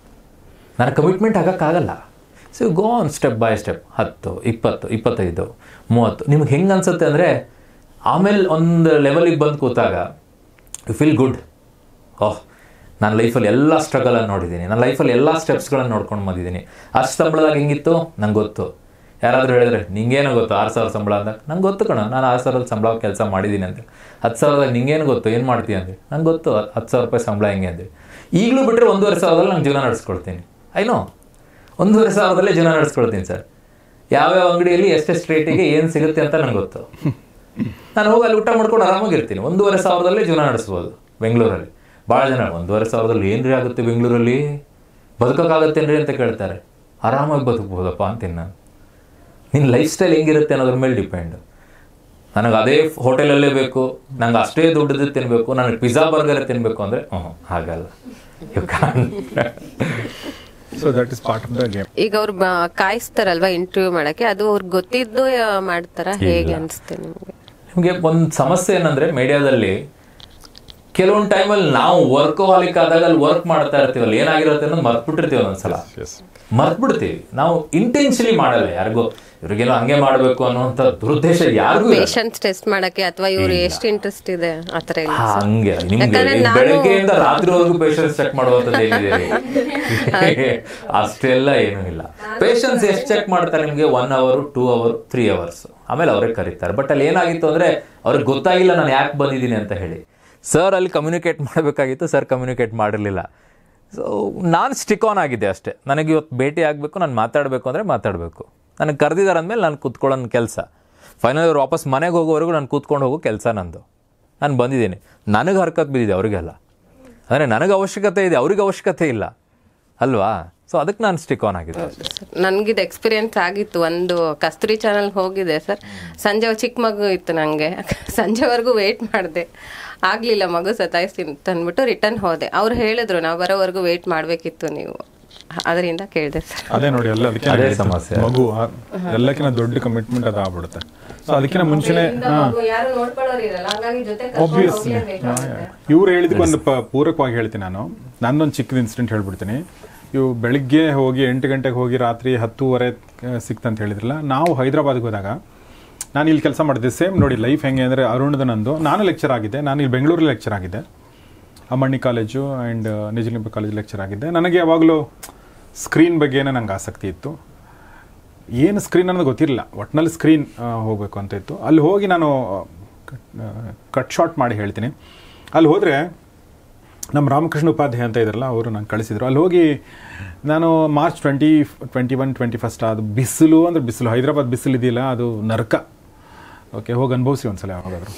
ನಾನು ಕಮಿಟ್ಮೆಂಟ್ ಆಗೋಕ್ಕಾಗಲ್ಲ so go on step by step ಹತ್ತು ಇಪ್ಪತ್ತು ಇಪ್ಪತ್ತೈದು ಮೂವತ್ತು ನಿಮ್ಗೆ ಹೆಂಗೆ ಅನ್ಸುತ್ತೆ ಅಂದರೆ ಆಮೇಲೆ ಒಂದು ಲೆವೆಲಿಗೆ ಬಂದು ಕೂತಾಗ ಯು ಫೀಲ್ ಗುಡ್ ಓಹ್ ನಾನು ಲೈಫಲ್ಲಿ ಎಲ್ಲ ಸ್ಟ್ರಗಲನ್ನು ನೋಡಿದ್ದೀನಿ ನನ್ನ ಲೈಫಲ್ಲಿ ಎಲ್ಲ ಸ್ಟೆಪ್ಸ್ಗಳನ್ನು ನೋಡ್ಕೊಂಡು ಬಂದಿದ್ದೀನಿ ಅಷ್ಟು ಸಂಬಳದಾಗ ಹೆಂಗಿತ್ತು ನಂಗೆ ಗೊತ್ತು ಯಾರಾದರೂ ಹೇಳಿದ್ರೆ ನಿಂಗೇನು ಗೊತ್ತು ಆರು ಸಾವಿರ ಸಂಬಳ ಅಂದಾಗ ನಂಗೆ ಗೊತ್ತು ಕಣ ನಾನು ಆರು ಸಾವಿರದ ಸಂಬಳ ಕೆಲಸ ಮಾಡಿದ್ದೀನಿ ಅಂತ ಹತ್ತು ಸಾವಿರದಾಗ ನಿಂಗೇನು ಗೊತ್ತು ಏನು ಮಾಡ್ತೀಯ ಅಂದೆ ನಂಗೆ ಗೊತ್ತು ಹತ್ತು ಸಾವಿರ ರೂಪಾಯಿ ಸಂಬಳ ಹೆಂಗೆ ಅಂದೆ ಈಗಲೂ ಬಿಟ್ಟರೆ ಒಂದೂವರೆ ಸಾವಿರದಲ್ಲಿ ನಂಗೆ ಜೀವನ ನಡೆಸ್ಕೊಳ್ತೀನಿ ಐನೋ ಒಂದೂವರೆ ಸಾವಿರದಲ್ಲೇ ಜೀವನ ನಡೆಸ್ಕೊಳ್ತೀನಿ ಸರ್ ಯಾವ್ಯಾವ ಅಂಗಡಿಯಲ್ಲಿ ಎಷ್ಟೆಷ್ಟು ರೇಟಿಗೆ ಏನು ಸಿಗುತ್ತೆ ಅಂತ ನಂಗೆ ಗೊತ್ತು ನಾನು ಹೋಗಿ ಅಲ್ಲಿ ಊಟ ಮಾಡ್ಕೊಂಡು ಆರಾಮಾಗಿರ್ತೀನಿ ಒಂದೂವರೆ ಸಾವಿರದಲ್ಲೇ ಜೀವನ ನಡೆಸ್ಬೋದು ಬೆಂಗಳೂರಲ್ಲಿ ಭಾಳ ಜನ ಒಂದೂವರೆ ಸಾವಿರದಲ್ಲಿ ಏನ್ರಿ ಆಗುತ್ತೆ ಬೆಂಗಳೂರಲ್ಲಿ ಬದುಕೋಕ್ಕಾಗತ್ತೇನ್ರಿ ಅಂತ ಕೇಳ್ತಾರೆ ಆರಾಮಾಗಿ ಬದುಕ್ಬೋದಪ್ಪ ಅಂತೀನಿ ನಾನು ನಿನ್ನ ಲೈಫ್ ಸ್ಟೈಲ್ ಹೆಂಗಿರುತ್ತೆ ಅನ್ನೋದ್ರ ಮೇಲೆ ಡಿಪೆಂಡ್ ನನಗೆ ಅದೇ ಹೋಟೆಲಲ್ಲೇ ಬೇಕು ನಂಗೆ ಅಷ್ಟೇ ದುಡ್ಡದು ತಿನ್ನಬೇಕು ನನಗೆ ಪಿಜ್ಜಾ ಬರ್ಗರೇ ತಿನ್ನಬೇಕು ಅಂದರೆ ಹ್ಞೂ ಹಾಗಲ್ಲ you can so that is part of the game ಈಗ ಅವ್ರು ಕಾಯಿಸ್ತಾರಲ್ವಾ ಇಂಟರ್ವ್ಯೂ ಮಾಡಕ್ಕೆ ಅದು ಅವ್ರಿಗೆ ಗೊತ್ತಿದ್ದು ಆ, ಮಾಡ್ತಾರ ಹೇಗೆ ಅನ್ಸುತ್ತೆ ನಿಮ್ಗೆ ನಿಮಗೆ ಒಂದು ಸಮಸ್ಯೆ ಏನಂದರೆ ಮೀಡಿಯಾದಲ್ಲಿ ಕೆಲವೊಂದು ಟೈಮಲ್ಲಿ ನಾವು ವರ್ಕೋಹಾಲಿಕ್ ಆದಾಗ ಅಲ್ಲಿ ವರ್ಕ್ ಮಾಡ್ತಾ ಇರ್ತೀವಲ್ಲ ಏನಾಗಿರುತ್ತೆ ಅನ್ನೋದು ಮರ್ತ್ಬಿಟ್ಟಿರ್ತೀವಿ ಒಂದೊಂದ್ಸಲ ಮರ್ತ್ಬಿಡ್ತೀವಿ ನಾವು ಇಂಟೆನ್ಷಲಿ ಮಾಡಲ್ಲ ಯಾರಿಗೂ ಇವ್ರಿಗೆಲ್ಲ ಹಂಗೆ ಮಾಡ್ಬೇಕು ಅನ್ನುವಂಥ ದುರುದ್ದೇಶ ಯಾರಿಗೂ ಇರಲ್ಲ. ಪೇಷನ್ಸ್ ಟೆಸ್ಟ್ ಮಾಡಕ್ಕೆ ಅಥವಾ ಇವ್ರು ಎಷ್ಟು ಇಂಟ್ರೆಸ್ಟ್ ಇದೆ ಆತರ ಇಲ್ಲ ಹಾ, sir. ಹಂಗೆ ನಿಮ್ಗೆ ಯಾಕಂದ್ರೆ ನಾನು- ಬೆಳಗ್ಗೆಯಿಂದ ರಾತ್ರಿವರೆಗೂ ಪೇಷನ್ಸ್ ಚೆಕ್ ಮಾಡುವಂಥದ್ದು ಏನಿದೆ ಅಷ್ಟೆಲ್ಲ ಏನೂ ಇಲ್ಲ ಪೇಷನ್ಸ್ ಎಷ್ಟು ಚೆಕ್ ಮಾಡ್ತಾರೆ ನಿಮ್ಗೆ one hour two hour three hours ಆಮೇಲೆ ಅವರೇ ಕರೀತಾರೆ ಬಟ್ ಅಲ್ಲಿ ಏನಾಗಿತ್ತು ಅಂದ್ರೆ ಅವ್ರಿಗೆ ಗೊತ್ತಾಗಿಲ್ಲ ನಾನು ಯಾಕೆ ಬಂದಿದ್ದೀನಿ ಅಂತ ಹೇಳಿ ಸರ್ ಅಲ್ಲಿ ಕಮ್ಯುನಿಕೇಟ್ ಮಾಡಬೇಕಾಗಿತ್ತು ಸರ್ ಕಮ್ಯುನಿಕೇಟ್ ಮಾಡಿರಲಿಲ್ಲ ಸೊ ನಾನು ಸ್ಟಿಕ್ ಆನ್ ಆಗಿದ್ದೆ ಅಷ್ಟೇ ನನಗೆ ಇವತ್ತು ಭೇಟಿ ಆಗಬೇಕು ನಾನು ಮಾತಾಡಬೇಕು ಅಂದರೆ ಮಾತಾಡಬೇಕು ನನಗೆ ಕರೆದಿದ್ದಾರೆ ಅಂದಮೇಲೆ ನಾನು ಕೂತ್ಕೊಳ್ಳೋ ಕೆಲಸ ಫೈನಲ್ ಅವ್ರು ವಾಪಸ್ ಮನೆಗೆ ಹೋಗೋವರೆಗೂ ನಾನು ಕೂತ್ಕೊಂಡು ಹೋಗೋ ಕೆಲಸ ನಂದು ನಾನು ಬಂದಿದ್ದೀನಿ ನನಗೆ ಹರ್ಕತ್ ಬಿದ್ದಿದೆ ಅವರಿಗೆಲ್ಲ ಅಂದರೆ ನನಗೆ ಅವಶ್ಯಕತೆ ಇದೆ ಅವ್ರಿಗೆ ಅವಶ್ಯಕತೆ ಇಲ್ಲ ಅಲ್ವಾ ಸೊ ಅದಕ್ಕೆ ನಾನು ಸ್ಟಿಕ್ ಆನ್ ಆಗಿದ್ದೆ ನನ್ಗಿದು ಎಕ್ಸ್ಪೀರಿಯನ್ಸ್ ಆಗಿತ್ತು ಒಂದು ಕಸ್ತೂರಿ ಚಾನಲ್ ಹೋಗಿದೆ ಸರ್ ಸಂಜೆ ಚಿಕ್ಕ ಮಗು ಇತ್ತು ನಂಗೆ ಸಂಜೆವರೆಗೂ ವೇಟ್ ಮಾಡಿದೆ ಆಗ್ಲಿಲ್ಲ ಮಗು ಸತಾಯಿಸ್ತೀನಿ ತಂದ್ಬಿಟ್ಟು ರಿಟರ್ನ್ ಹೋದೆ ಅವ್ರು ಹೇಳಿದ್ರು ನಾವು ಬರೋವರೆಗೂ ವೇಟ್ ಮಾಡಬೇಕಿತ್ತು ನೀವು ಅದರಿಂದ ಕೇಳಿದೆ ಸರ್ ಅದೇ ನೋಡಿ ಎಲ್ಲ ಅದಕ್ಕೆ ಅದೇ ಹೇಳಿದ್ದು. ಸಮಸ್ಯೆ. ಮಗು ಆ- ಎಲ್ಲಕ್ಕಿಂತ ದೊಡ್ಡ ಕಮಿಟ್ಮೆಂಟ್ ಅದು ಆಗ್ಬಿಡುತ್ತೆ ಸೊ ಅದಕ್ಕಿಂತ ಮುಂಚೆನೆ ಯಾರು ನೋಡ್ಕೊಳ್ಳೋರು ಇರಲ್ಲ ಹಾಗಾಗಿ ಜೊತೆ ಆಬ್ವಿಯಸ್ಲಿ ಇವ್ರು ಹೇಳಿದಕ್ಕೆ ಒಂದು ಪ- ಪೂರಕವಾಗಿ ಹೇಳ್ತೀನಿ ನಾನು ನಂದೊಂದು ಚಿಕ್ಕದ ಇನ್ಸಿಡೆಂಟ್ ಹೇಳ್ಬಿಡ್ತೀನಿ ಇವು ಬೆಳಿಗ್ಗೆ ಹೋಗಿ ಎಂಟು ಗಂಟೆಗೆ ಹೋಗಿ ರಾತ್ರಿ ಹತ್ತೂವರೆ ಸಿಕ್ತಂತ ಹೇಳಿದ್ರಲ್ಲ ನಾವು ಹೈದರಾಬಾದ್ಗೆ ಹೋದಾಗ ನಾನು ಇಲ್ಲಿ ಕೆಲಸ ಮಾಡಿದ್ದೆ ಸೇಮ್ ನೋಡಿ ಲೈಫ್ ಹೆಂಗೆ ಅಂದರೆ ಅರುಣದ ನಂದು ನಾನು ಲೆಕ್ಚರ್ ಆಗಿದ್ದೆ ನಾನು ಇಲ್ಲಿ ಬೆಂಗಳೂರಲ್ಲಿ ಲೆಕ್ಚರ್ ಆಗಿದ್ದೆ ಅಮ್ಮಣ್ಣಿ ಕಾಲೇಜು ಆ್ಯಂಡ್ ನಿಜಲಿಂಬ ಕಾಲೇಜ್ ಲೆಕ್ಚರ್ ಆಗಿದ್ದೆ ನನಗೆ ಯಾವಾಗಲೂ ಸ್ಕ್ರೀನ್ ಬಗ್ಗೆನೇ ನಂಗೆ ಆಸಕ್ತಿ ಇತ್ತು ಏನು ಸ್ಕ್ರೀನ್ ಅನ್ನೋದು ಗೊತ್ತಿರಲಿಲ್ಲ ಒಟ್ಟಿನಲ್ಲಿ ಸ್ಕ್ರೀನ್ ಹೋಗಬೇಕು ಅಂತ ಇತ್ತು ಅಲ್ಲಿ ಹೋಗಿ ನಾನು ಕಟ್ ಶಾರ್ಟ್ ಮಾಡಿ ಹೇಳ್ತೀನಿ ಅಲ್ಲಿ ಹೋದರೆ ನಮ್ಮ ರಾಮಕೃಷ್ಣ ಉಪಾಧ್ಯಾಯ ಅಂತ ಇದ್ರಲ್ಲ ಅವರು ನಂಗೆ ಕಳಿಸಿದ್ರು ಅಲ್ಲಿ ಹೋಗಿ ನಾನು March twenty twenty one twenty first ಅದು ಬಿಸಿಲು ಅಂದರೆ ಬಿಸಿಲು ಹೈದರಾಬಾದ್ ಬಿಸಿಲು ಇದೆಯಲ್ಲ ಅದು ನರಕ ಓಕೆ ಹೋಗಿ ಅನುಭವಿಸಿ ಒಂದ್ಸಲ ಯಾವಾಗಾದ್ರು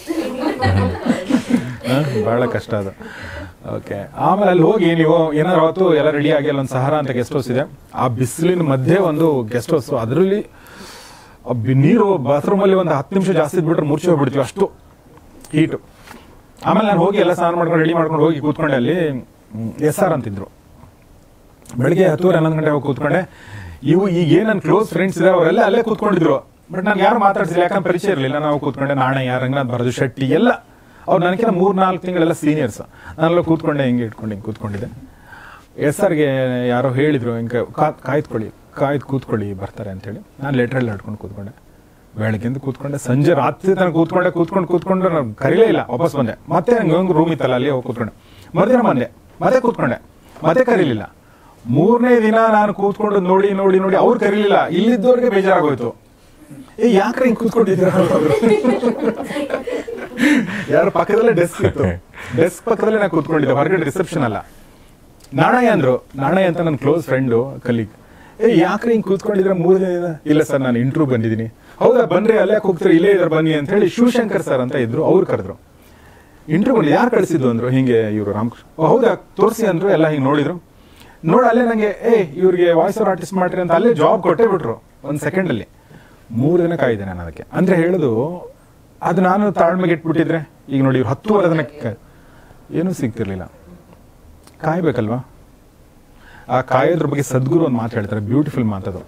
ಭಾಳ ಕಷ್ಟ ಅದು ಓಕೆ ಆಮೇಲೆ ಅಲ್ಲಿ ಹೋಗಿ ನೀವು ಏನಾದ್ರು ಅವತ್ತು ಎಲ್ಲ ರೆಡಿ ಆಗಿ ಅಲ್ಲೊಂದು ಸಹಾರ ಅಂತ ಗೆಸ್ಟ್ ಹೌಸ್ ಇದೆ ಆ ಬಿಸಿಲಿನ ಮಧ್ಯೆ ಒಂದು ಗೆಸ್ಟ್ ಹೌಸ್ ಅದರಲ್ಲಿ ಆ ಬಿ- ನೀರು ಬಾತ್ರೂಮಲ್ಲಿ ಒಂದು ಹತ್ತು ನಿಮಿಷ ಜಾಸ್ತಿ ಇದ್ಬಿಟ್ರೆ ಮೂರ್ಛೆ ಹೋಗ್ಬಿಡ್ತೀವಿ ಅಷ್ಟು ಹೀಟು ಆಮೇಲೆ ನಾನು ಹೋಗಿ ಎಲ್ಲ ಸ್ನಾನ ಮಾಡ್ಕೊಂಡು ರೆಡಿ ಮಾಡ್ಕೊಂಡು ಹೋಗಿ ಕೂತ್ಕೊಂಡೆ ಅಲ್ಲಿ ಎಸ್ ಆರ್ ಅಂತಿದ್ರು ಬೆಳಿಗ್ಗೆ ಹತ್ತುವರೆ ಹನ್ನೊಂದು ಗಂಟೆ ಹೋಗಿ ಕೂತ್ಕೊಂಡೆ ಇವು ಈಗ ಏನು ನನ್ನ ಕ್ಲೋಸ್ ಫ್ರೆಂಡ್ಸ್ ಇದೆ ಅವರೆಲ್ಲ ಅಲ್ಲೇ ಕೂತ್ಕೊಂಡಿದ್ರು ಬಟ್ ನಾನು ಯಾರು ಮಾತಾಡ್ಸಿಲ್ಲ ಯಾಕಂದ್ರೆ ಪರಿಚಯ ಇರಲಿಲ್ಲ ನಾವು ಕೂತ್ಕೊಂಡೆ ನಾಣಯ್ಯ ರಂಗನಾಥ್ ಭರದು ಶೆಟ್ಟಿ ಎಲ್ಲ ಅವ್ರು ನನಗಿಂತ ಮೂರು ನಾಲ್ಕು ತಿಂಗಳೆಲ್ಲ ಸೀನಿಯರ್ಸ್ ನಾನೆಲ್ಲ ಕೂತ್ಕೊಂಡೆ ಹಿಂಗೆ ಇಟ್ಕೊಂಡು ಹಿಂಗೆ ಕೂತ್ಕೊಂಡಿದ್ದೆ ಎಸ್ ಆರ್ಗೆ ಯಾರೋ ಹೇಳಿದ್ರು ಹಿಂಗೆ ಕಾ- ಕಾಯ್ದುಕೊಳ್ಳಿ ಕಾಯ್ದು ಕೂತ್ಕೊಳ್ಳಿ ಬರ್ತಾರೆ ಅಂತೇಳಿ ನಾನು ಲೆಟ್ರಲ್ಲಿ ಹಿಡ್ಕೊಂಡು ಕೂತ್ಕೊಂಡೆ ಬೆಳಗ್ಗೆಂದು ಕೂತ್ಕೊಂಡೆ ಸಂಜೆ ರಾತ್ರಿ ತನಕ ಕೂತ್ಕೊಂಡೆ ಕೂತ್ಕೊಂಡು ಕೂತ್ಕೊಂಡು ನಾನು ಕರೀಲೇ ಇಲ್ಲ ವಾಪಸ್ ಬಂದೆ ಮತ್ತೆ ನಂಗೆ ಒಂದು ರೂಮ್ ಇತ್ತಲ್ಲ ಅಲ್ಲಿ ಹೋಗಿ ಕೂತ್ಕೊಂಡೆ ಮರುದಿನ ಬಂದೆ ಮತ್ತೆ ಕೂತ್ಕೊಂಡೆ ಮತ್ತೆ ಕರೀಲಿಲ್ಲ ಮೂರನೇ ದಿನ ನಾನು ಕೂತ್ಕೊಂಡು ನೋಡಿ ನೋಡಿ ನೋಡಿ ಅವ್ರು ಕರೀಲಿಲ್ಲ ಇಲ್ಲಿದ್ದವ್ರಿಗೆ ಬೇಜಾರಾಗೋಯ್ತು ಏ ಯಾಕ್ರೆ ಹಿಂಗ್ ಕೂತ್ಕೊಂಡಿದ್ದೀರಾ ಅಂತಂದ್ರು. ಯಾರ ಪಕ್ಕದಲ್ಲೇ ಡೆಸ್ಕ್ ಇತ್ತು ಡೆಸ್ಕ್ ಪಕ್ಕದಲ್ಲೇ ನಾನು ಕೂತ್ಕೊಂಡಿದ್ದೆ ಹೊರಗಡೆ ರಿಸೆಪ್ಷನ್ ಅಲ್ಲ ನಾಣಯ್ಯ ಅಂದ್ರು ನಾಣಯ್ಯ ಅಂತ ನನ್ನ ಕ್ಲೋಸ್ ಫ್ರೆಂಡು ಕಲೀಗ್ ಏ ಯಾಕ್ರೆ ಹಿಂಗ್ ಕೂತ್ಕೊಂಡಿದ್ರೆ ಮೂರು ದಿನ ಇಲ್ಲ ಸರ್ ನಾನು ಇಂಟ್ರೂ ಬಂದಿದ್ದೀನಿ ಹೌದಾ ಬನ್ರಿ ಅಲ್ಲೇ ಹೋಗ್ತೀರಿ ಇಲ್ಲೇ ಇದ್ದಾರೆ ಬನ್ನಿ ಅಂತ ಹೇಳಿ ಶಿವಶಂಕರ್ ಸರ್ ಅಂತ ಇದ್ರು ಅವ್ರು ಕರೆದ್ರು ಇಂಟ್ರೂ ಬಂದು ಯಾರು ಕಳಿಸಿದ್ದು ಅಂದ್ರು ಹಿಂಗೆ ಇವರು ರಾಮಕೃಷ್ಣ ಓ, ಹೌದಾ ತೋರಿಸಿ ಅಂದ್ರು ಎಲ್ಲ ಹಿಂಗೆ ನೋಡಿದ್ರು ನೋಡ ಅಲ್ಲೇ ನಂಗೆ ಏ ಇವ್ರಿಗೆ ವಾಯ್ಸ್ ಓವರ್ ಆರ್ಟಿಸ್ಟ್ ಮಾಡ್ರಿ ಅಂತ ಅಲ್ಲೇ ಜಾಬ್ ಕೊಟ್ಟೇ ಬಿಟ್ರು ಒಂದು ಸೆಕೆಂಡಲ್ಲಿ ಮೂರು ದಿನ ಕಾಯ್ದೆ ನಾನು ಅದಕ್ಕೆ ಅಂದ್ರೆ ಹೇಳುದು ಅದು ನಾನು ತಾಳ್ಮೆಗೆ ಇಟ್ಬಿಟ್ಟಿದ್ರೆ ಈಗ ನೋಡಿ ಇವ್ರು ಹತ್ತುವರೆ ದಿನಕ್ಕೆ ಏನೂ ಸಿಗ್ತಿರ್ಲಿಲ್ಲ ಕಾಯ್ಬೇಕಲ್ವಾ ಆ ಕಾಯೋದ್ರ ಬಗ್ಗೆ ಸದ್ಗುರು ಒಂದು ಮಾತು ಹೇಳ್ತಾರೆ ಬ್ಯೂಟಿಫುಲ್ ಮಾತದು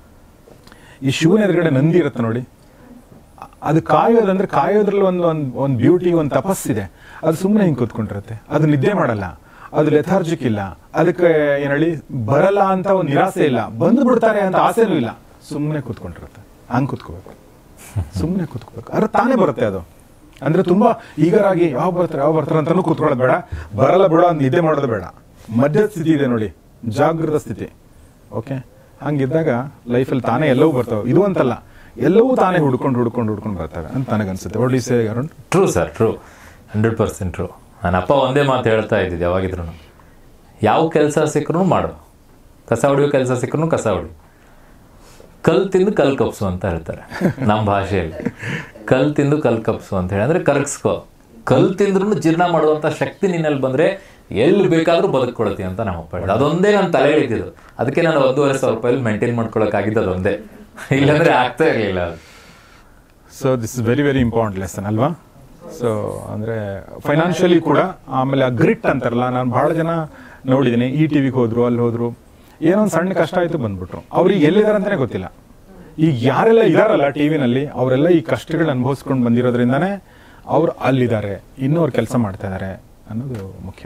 ಈ ಶಿವನ ಎದುರುಗಡೆ ನಂದಿ ಇರುತ್ತೆ ನೋಡಿ ಅ- ಅದು ಕಾಯೋದಂದ್ರೆ ಕಾಯೋದ್ರಲ್ಲಿ ಒಂದು ಒಂದು ಒಂದು ಬ್ಯೂಟಿ ಒಂದು ತಪಸ್ಸಿದೆ ಅದು ಸುಮ್ಮನೆ ಹಿಂಗೆ ಕೂತ್ಕೊಂಡಿರುತ್ತೆ ಅದು ನಿದ್ದೆ ಮಾಡಲ್ಲ ಅದು ಲೆಥಾರ್ಜಿಕ್ ಇಲ್ಲ ಅದಕ್ಕೆ ಏನ್ ಹೇಳಿ ಬರಲ್ಲ ಅಂತ ಒಂದು ನಿರಾಸೆ ಇಲ್ಲ ಬಂದು ಬಿಡ್ತಾರೆ ಅಂತ ಆಸೆನೂ ಇಲ್ಲ ಸುಮ್ಮನೆ ಕೂತ್ಕೊಂಡಿರುತ್ತೆ ಹಂಗೆ ಕೂತ್ಕೋಬೇಕು ಸುಮ್ಮನೆ ಕೂತ್ಕೋಬೇಕು ಅದ್ರ ತಾನೇ ಬರುತ್ತೆ ಅದು ಅಂದ್ರೆ ತುಂಬಾ ಈಗರಾಗಿ ಯಾವ ಬರ್ತಾರೆ ಯಾವ ಬರ್ತಾರೆ ಅಂತಾನು ಕೂತ್ಕೊಳ್ಳೋದು ಬೇಡ ಬರಲ್ಲ ಬಿಡ ಅಂತ ನಿದ್ದೆ ಮಾಡೋದು ಬೇಡ ಮಧ್ಯದ ಸ್ಥಿತಿ ಇದೆ ನೋಡಿ ಜಾಗೃತ ಸ್ಥಿತಿ ಓಕೆ ಹಂಗಿದ್ದಾಗ ಲೈಫಲ್ಲಿ ತಾನೇ ಎಲ್ಲವೂ ಬರ್ತವೆ ಇದು ಅಂತಲ್ಲ ಎಲ್ಲವೂ ತಾನೇ ಹುಡ್ಕೊಂಡು ಹುಡ್ಕೊಂಡು ಹುಡ್ಕೊಂಡು ಬರ್ತವೆ ಅಂತ ನನಗನ್ಸುತ್ತೆ ಒಳ್ಳೆ ಸೇ Arun true sir true hundred percent true ನನ್ನ ಅಪ್ಪ ಒಂದೇ ಮಾತು ಹೇಳ್ತಾ ಇದ್ದಿದ್ದು ಯಾವಾಗಿದ್ರು ಯಾವ ಕೆಲಸ ಸಿಕ್ಕರೂ ಮಾಡು ಕಸ ಹೊಡಿಯೋ ಕೆಲಸ ಸಿಕ್ಕರೂ ಕಸ ಹೊಡಿ ಕಲ್ ತಿಂದು ಕಲ್ ಕಪ್ಸು ಅಂತ ಹೇಳ್ತಾರೆ ನಮ್ಮ ಭಾಷೆಯಲ್ಲಿ ಕಲ್ ತಿಂದು ಕಲ್ ಕಪ್ಸು ಅಂತ ಹೇಳಿ ಅಂದ್ರೆ ಕರಗಿಸ್ಕೋ ಕಲ್ ತಿಂದ್ರೂ ಜೀರ್ಣ ಮಾಡುವಂತ ಶಕ್ತಿ ನಿನ್ನಲ್ಲಿ ಬಂದ್ರೆ ಎಲ್ಲಿ ಬೇಕಾದ್ರೂ ಬದುಕೊಳ್ತಿ ಅಂತ ನಮ್ಮ ಅಪ್ಪ ಹೇಳಿದ ಅದೊಂದೇ ನನ್ನ ತಲೆಯಲ್ಲಿ ಇದ್ದಿದ್ದು ಅದಕ್ಕೆ ನಾನು ಒಂದೂವರೆ ಸಾವಿರ ರೂಪಾಯಿ ಮೇಂಟೈನ್ ಮಾಡ್ಕೊಳಕ್ಕಾಗಿದ್ದು ಅದೊಂದೇ ಇಲ್ಲಾಂದ್ರೆ ಆಗ್ತಾ ಇರಲಿಲ್ಲ ಅದು so this is very very important lesson ಅಲ್ವಾ ಸೊ ಅಂದ್ರೆ ಫೈನಾನ್ಷಿಯಲಿ ಕೂಡ ಆಮೇಲೆ ಆ ಗ್ರಿಟ್ ಅಂತಾರಲ್ಲ ನಾನು ಬಹಳ ಜನ ನೋಡಿದ್ದೀನಿ ಈ ಟಿವಿಗೆ ಹೋದ್ರು ಅಲ್ಲಿ ಹೋದ್ರು ಏನೋ ಒಂದು ಸಣ್ಣ ಕಷ್ಟ ಆಯ್ತು ಬಂದ್ಬಿಟ್ರು ಅವ್ರಿಗೆ ಎಲ್ಲಿದ್ದಾರೆ ಅಂತಾನೆ ಗೊತ್ತಿಲ್ಲ ಈಗ ಯಾರೆಲ್ಲ ಇದಾರಲ್ಲ ಟಿವಿನಲ್ಲಿ ಅವರೆಲ್ಲ ಈ ಕಷ್ಟಗಳನ್ನ ಅನುಭವಿಸ್ಕೊಂಡು ಬಂದಿರೋದ್ರಿಂದಾನೇ ಅವ್ರು ಅಲ್ಲಿದ್ದಾರೆ ಇನ್ನೂ ಅವ್ರು ಕೆಲಸ ಮಾಡ್ತಾ ಇದ್ದಾರೆ ಅನ್ನೋದು ಮುಖ್ಯ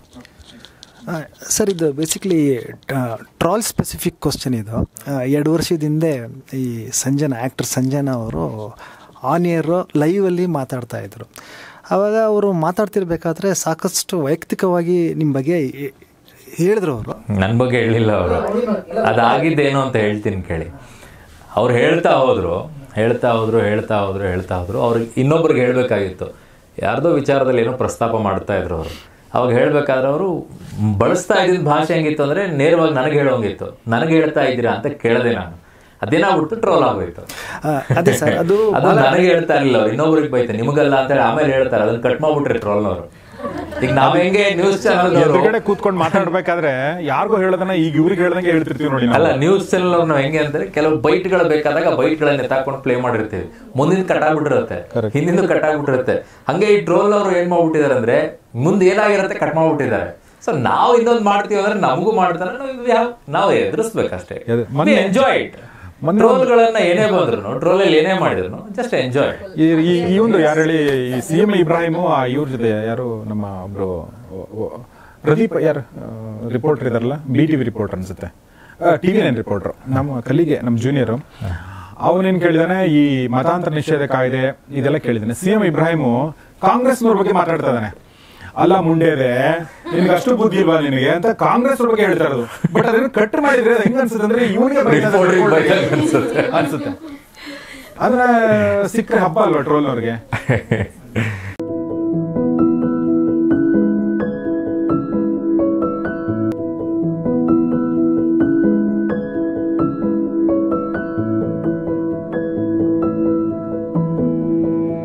ಸರ್ ಇದು ಬೇಸಿಕ್ಲಿ ಟ್ರಾಲ್ ಸ್ಪೆಸಿಫಿಕ್ ಕ್ವಶನ್ ಇದು ಆ, ಎರಡು ವರ್ಷದ ಹಿಂದೆ ಈ ಸಂಜನಾ ಆ್ಯಕ್ಟರ್ ಸಂಜನಾ ಅವರು ಆನ್ ಇಯರ್ ಲೈವಲ್ಲಿ ಮಾತಾಡ್ತಾ ಇದ್ರು ಆವಾಗ ಅವರು ಮಾತಾಡ್ತಿರ್ಬೇಕಾದ್ರೆ ಸಾಕಷ್ಟು ವೈಯಕ್ತಿಕವಾಗಿ ನಿಮ್ಮ ಬಗ್ಗೆ ಹೇ- ಹೇಳಿದ್ರು ಅವರು ನನ್ನ ಬಗ್ಗೆ ಹೇಳಿಲ್ಲ ಅವರು ಅದಾಗಿದ್ದೇನು ಅಂತ ಹೇಳ್ತೀನಿ ಕೇಳಿ ಅವ್ರು ಹೇಳ್ತಾ ಹೋದ್ರು ಹೇಳ್ತಾ ಹೋದ್ರು ಹೇಳ್ತಾ ಹೋದ್ರು ಹೇಳ್ತಾ ಹೋದ್ರು ಅವ್ರಿಗೆ ಇನ್ನೊಬ್ರಿಗೆ ಹೇಳ್ಬೇಕಾಗಿತ್ತು ಯಾರ್ದೋ ವಿಚಾರದಲ್ಲಿ ಏನೋ ಪ್ರಸ್ತಾಪ ಮಾಡ್ತಾ ಇದ್ರು ಅವರು ಅವಾಗ ಹೇಳ್ಬೇಕಾದ್ರೆ ಅವರು ಬಳಸ್ತಾ ಇದ್ದಿದ್ದ ಭಾಷೆ ಹೆಂಗಿತ್ತು ಅಂದ್ರೆ ನೇರವಾಗಿ ನನಗೆ ಹೇಳೋಂಗಿತ್ತು ನನಗೆ ಹೇಳ್ತಾ ಇದ್ದೀರಾ ಅಂತ ಕೇಳದೆ ನಾನು ಅದೇನಾಗ್ಬಿಡ್ತು ಟ್ರೋಲ್ ಆಗೋಯ್ತು ಆ, ಅದೇ ಸರ್ ಅದು ಅದು ನನಗೆ ಹೇಳ್ತಾ ಇರಲಿಲ್ಲ ಅವ್ರು ಇನ್ನೊಬ್ರಿಗೆ ಬೈತೆ ನಿಮಗಲ್ಲ ಅಂತ ಹೇಳಿ ಆಮೇಲೆ ಹೇಳ್ತಾರೆ ಅದನ್ನ ಕಟ್ ಮಾಡ್ಬಿಟ್ರಿ ಟ್ರೋಲ್ನವರು ಈಗ ನಾವ್ ಹೆಂಗೆ ನ್ಯೂಸ್ ಚಾನಲ್ ಎದುರುಗಡೆ ಕೂತ್ಕೊಂಡು ಮಾತಾಡ್ಬೇಕಾದ್ರೆ ಯಾರಿಗೂ ಹೇಳೋದನ್ನ ಈಗ ಇವ್ರಿಗೆ ಹೇಳ್ದಂಗೆ ಹೇಳ್ತಿರ್ತೀವಿ ನೋಡಿ ನಾವು. ಅಲ್ಲ ನ್ಯೂಸ್ ಚಾನಲ್ ಅವ್ರು ನಾವು ಹೆಂಗೆ ಅಂದ್ರೆ ಕೆಲವು ಬೈಟ್ಗಳು ಬೇಕಾದಾಗ ಬೈಟ್ಗಳನ್ನ ಎತ್ತಾಕೊಂಡು ಪ್ಲೇ ಮಾಡಿರ್ತೀವಿ ಮುಂದಿನ ಕಟ್ ಆಗ್ಬಿಟ್ಟಿರುತ್ತೆ ಹಿಂದಿಂದ ಕಟ್ ಆಗ್ಬಿಟ್ಟಿರುತ್ತೆ ಹಂಗೆ ಈ ಟ್ರೋಲ್ ಅವರು ಏನ್ ಮಾಡ್ಬಿಟ್ಟಿದ್ದಾರೆ ಅಂದ್ರೆ ಮುಂದೆ ಏನಾಗಿರುತ್ತೆ ಕಟ್ ಮಾಡ್ಬಿಟ್ಟಿದ್ದಾರೆ ಸೊ ನಾವು ಇನ್ನೊಂದು ಮಾಡ್ತೀವಿ ಅಂದ್ರೆ ನಮಗೂ ಮಾಡ್ತಾರೆ ನಾವು ಇದು ಯಾವ- ನಾವು ಎದುರಿಸ್ಬೇಕಷ್ಟೇ ಎದು- ಮೊನ್ನೆ- ಎಂಜಾಯ್ ಇಟ್ ಮೊನ್ನೆ ಟ್ರೋಲ್ ಗಳನ್ನ ಏನೇ ಬಂದ್ರು ಟ್ರೋಲ್ ಅಲ್ಲಿ ಏನೇ ಮಾಡಿದ್ರು ಜಸ್ಟ್ ಎಂಜಾಯ್ ಈ ಈ ಈ ಒಂದು ಯಾರು ಹೇಳಿ ಈ ಸಿ ಎಂ ಇಬ್ರಾಹಿಮು ಆ ಇವ್ರ ಜೊತೆ ಯಾರು ನಮ್ಮ ಒಬ್ರು ಒ- ಒ- ಪ್ರದೀಪ್ ಯಾರು ರಿಪೋರ್ಟರ್ ಇದಾರಲ್ಲ ಬಿ ಟಿ ವಿ ರಿಪೋರ್ಟರ್ ಅನ್ಸುತ್ತೆ ಟಿ ವಿ ನೈನ್ ರಿಪೋರ್ಟರ್ ನಮ್ಮ ಕಲಿಗೆ ನಮ್ಮ ಜೂನಿಯರು ಅವನೇನ್ ಕೇಳಿದಾನೆ ಈ ಮತಾಂತರ ನಿಷೇಧ ಕಾಯ್ದೆ ಇದೆಲ್ಲ ಕೇಳಿದಾನೆ ಸಿ ಎಂ ಇಬ್ರಾಹಿಮು ಕಾಂಗ್ರೆಸ್ನವ್ರ ಬಗ್ಗೆ ಮಾತಾಡ್ತಾ ಇದ್ದಾನೆ ಅಲ್ಲ ಮುಂಡೇದೆ ನಿನ್ಗೆ ಅಷ್ಟು ಬುದ್ಧಿ ಇಲ್ವಾ ನಿನಗೆ ಅಂತ ಕಾಂಗ್ರೆಸ್ ಬಗ್ಗೆ ಹೇಳ್ತಾ ಇರೋದು ಬಟ್ ಅದನ್ನ ಕಟ್ ಮಾಡಿದ್ರೆ ಅದು ಹೆಂಗ್ ಅನ್ಸುತ್ತೆ ಅಂದ್ರೆ ಇವನಿಗೆ Reporter ಗೆ ಬೈದಂಗೆ ಅನ್ಸುತ್ತೆ. ಅನ್ಸುತ್ತೆ ಅದನ್ನ ಸಿಕ್ಕರೆ ಹಬ್ಬ ಅಲ್ವಾ ಟ್ರೋಲ್ನವ್ರಿಗೆ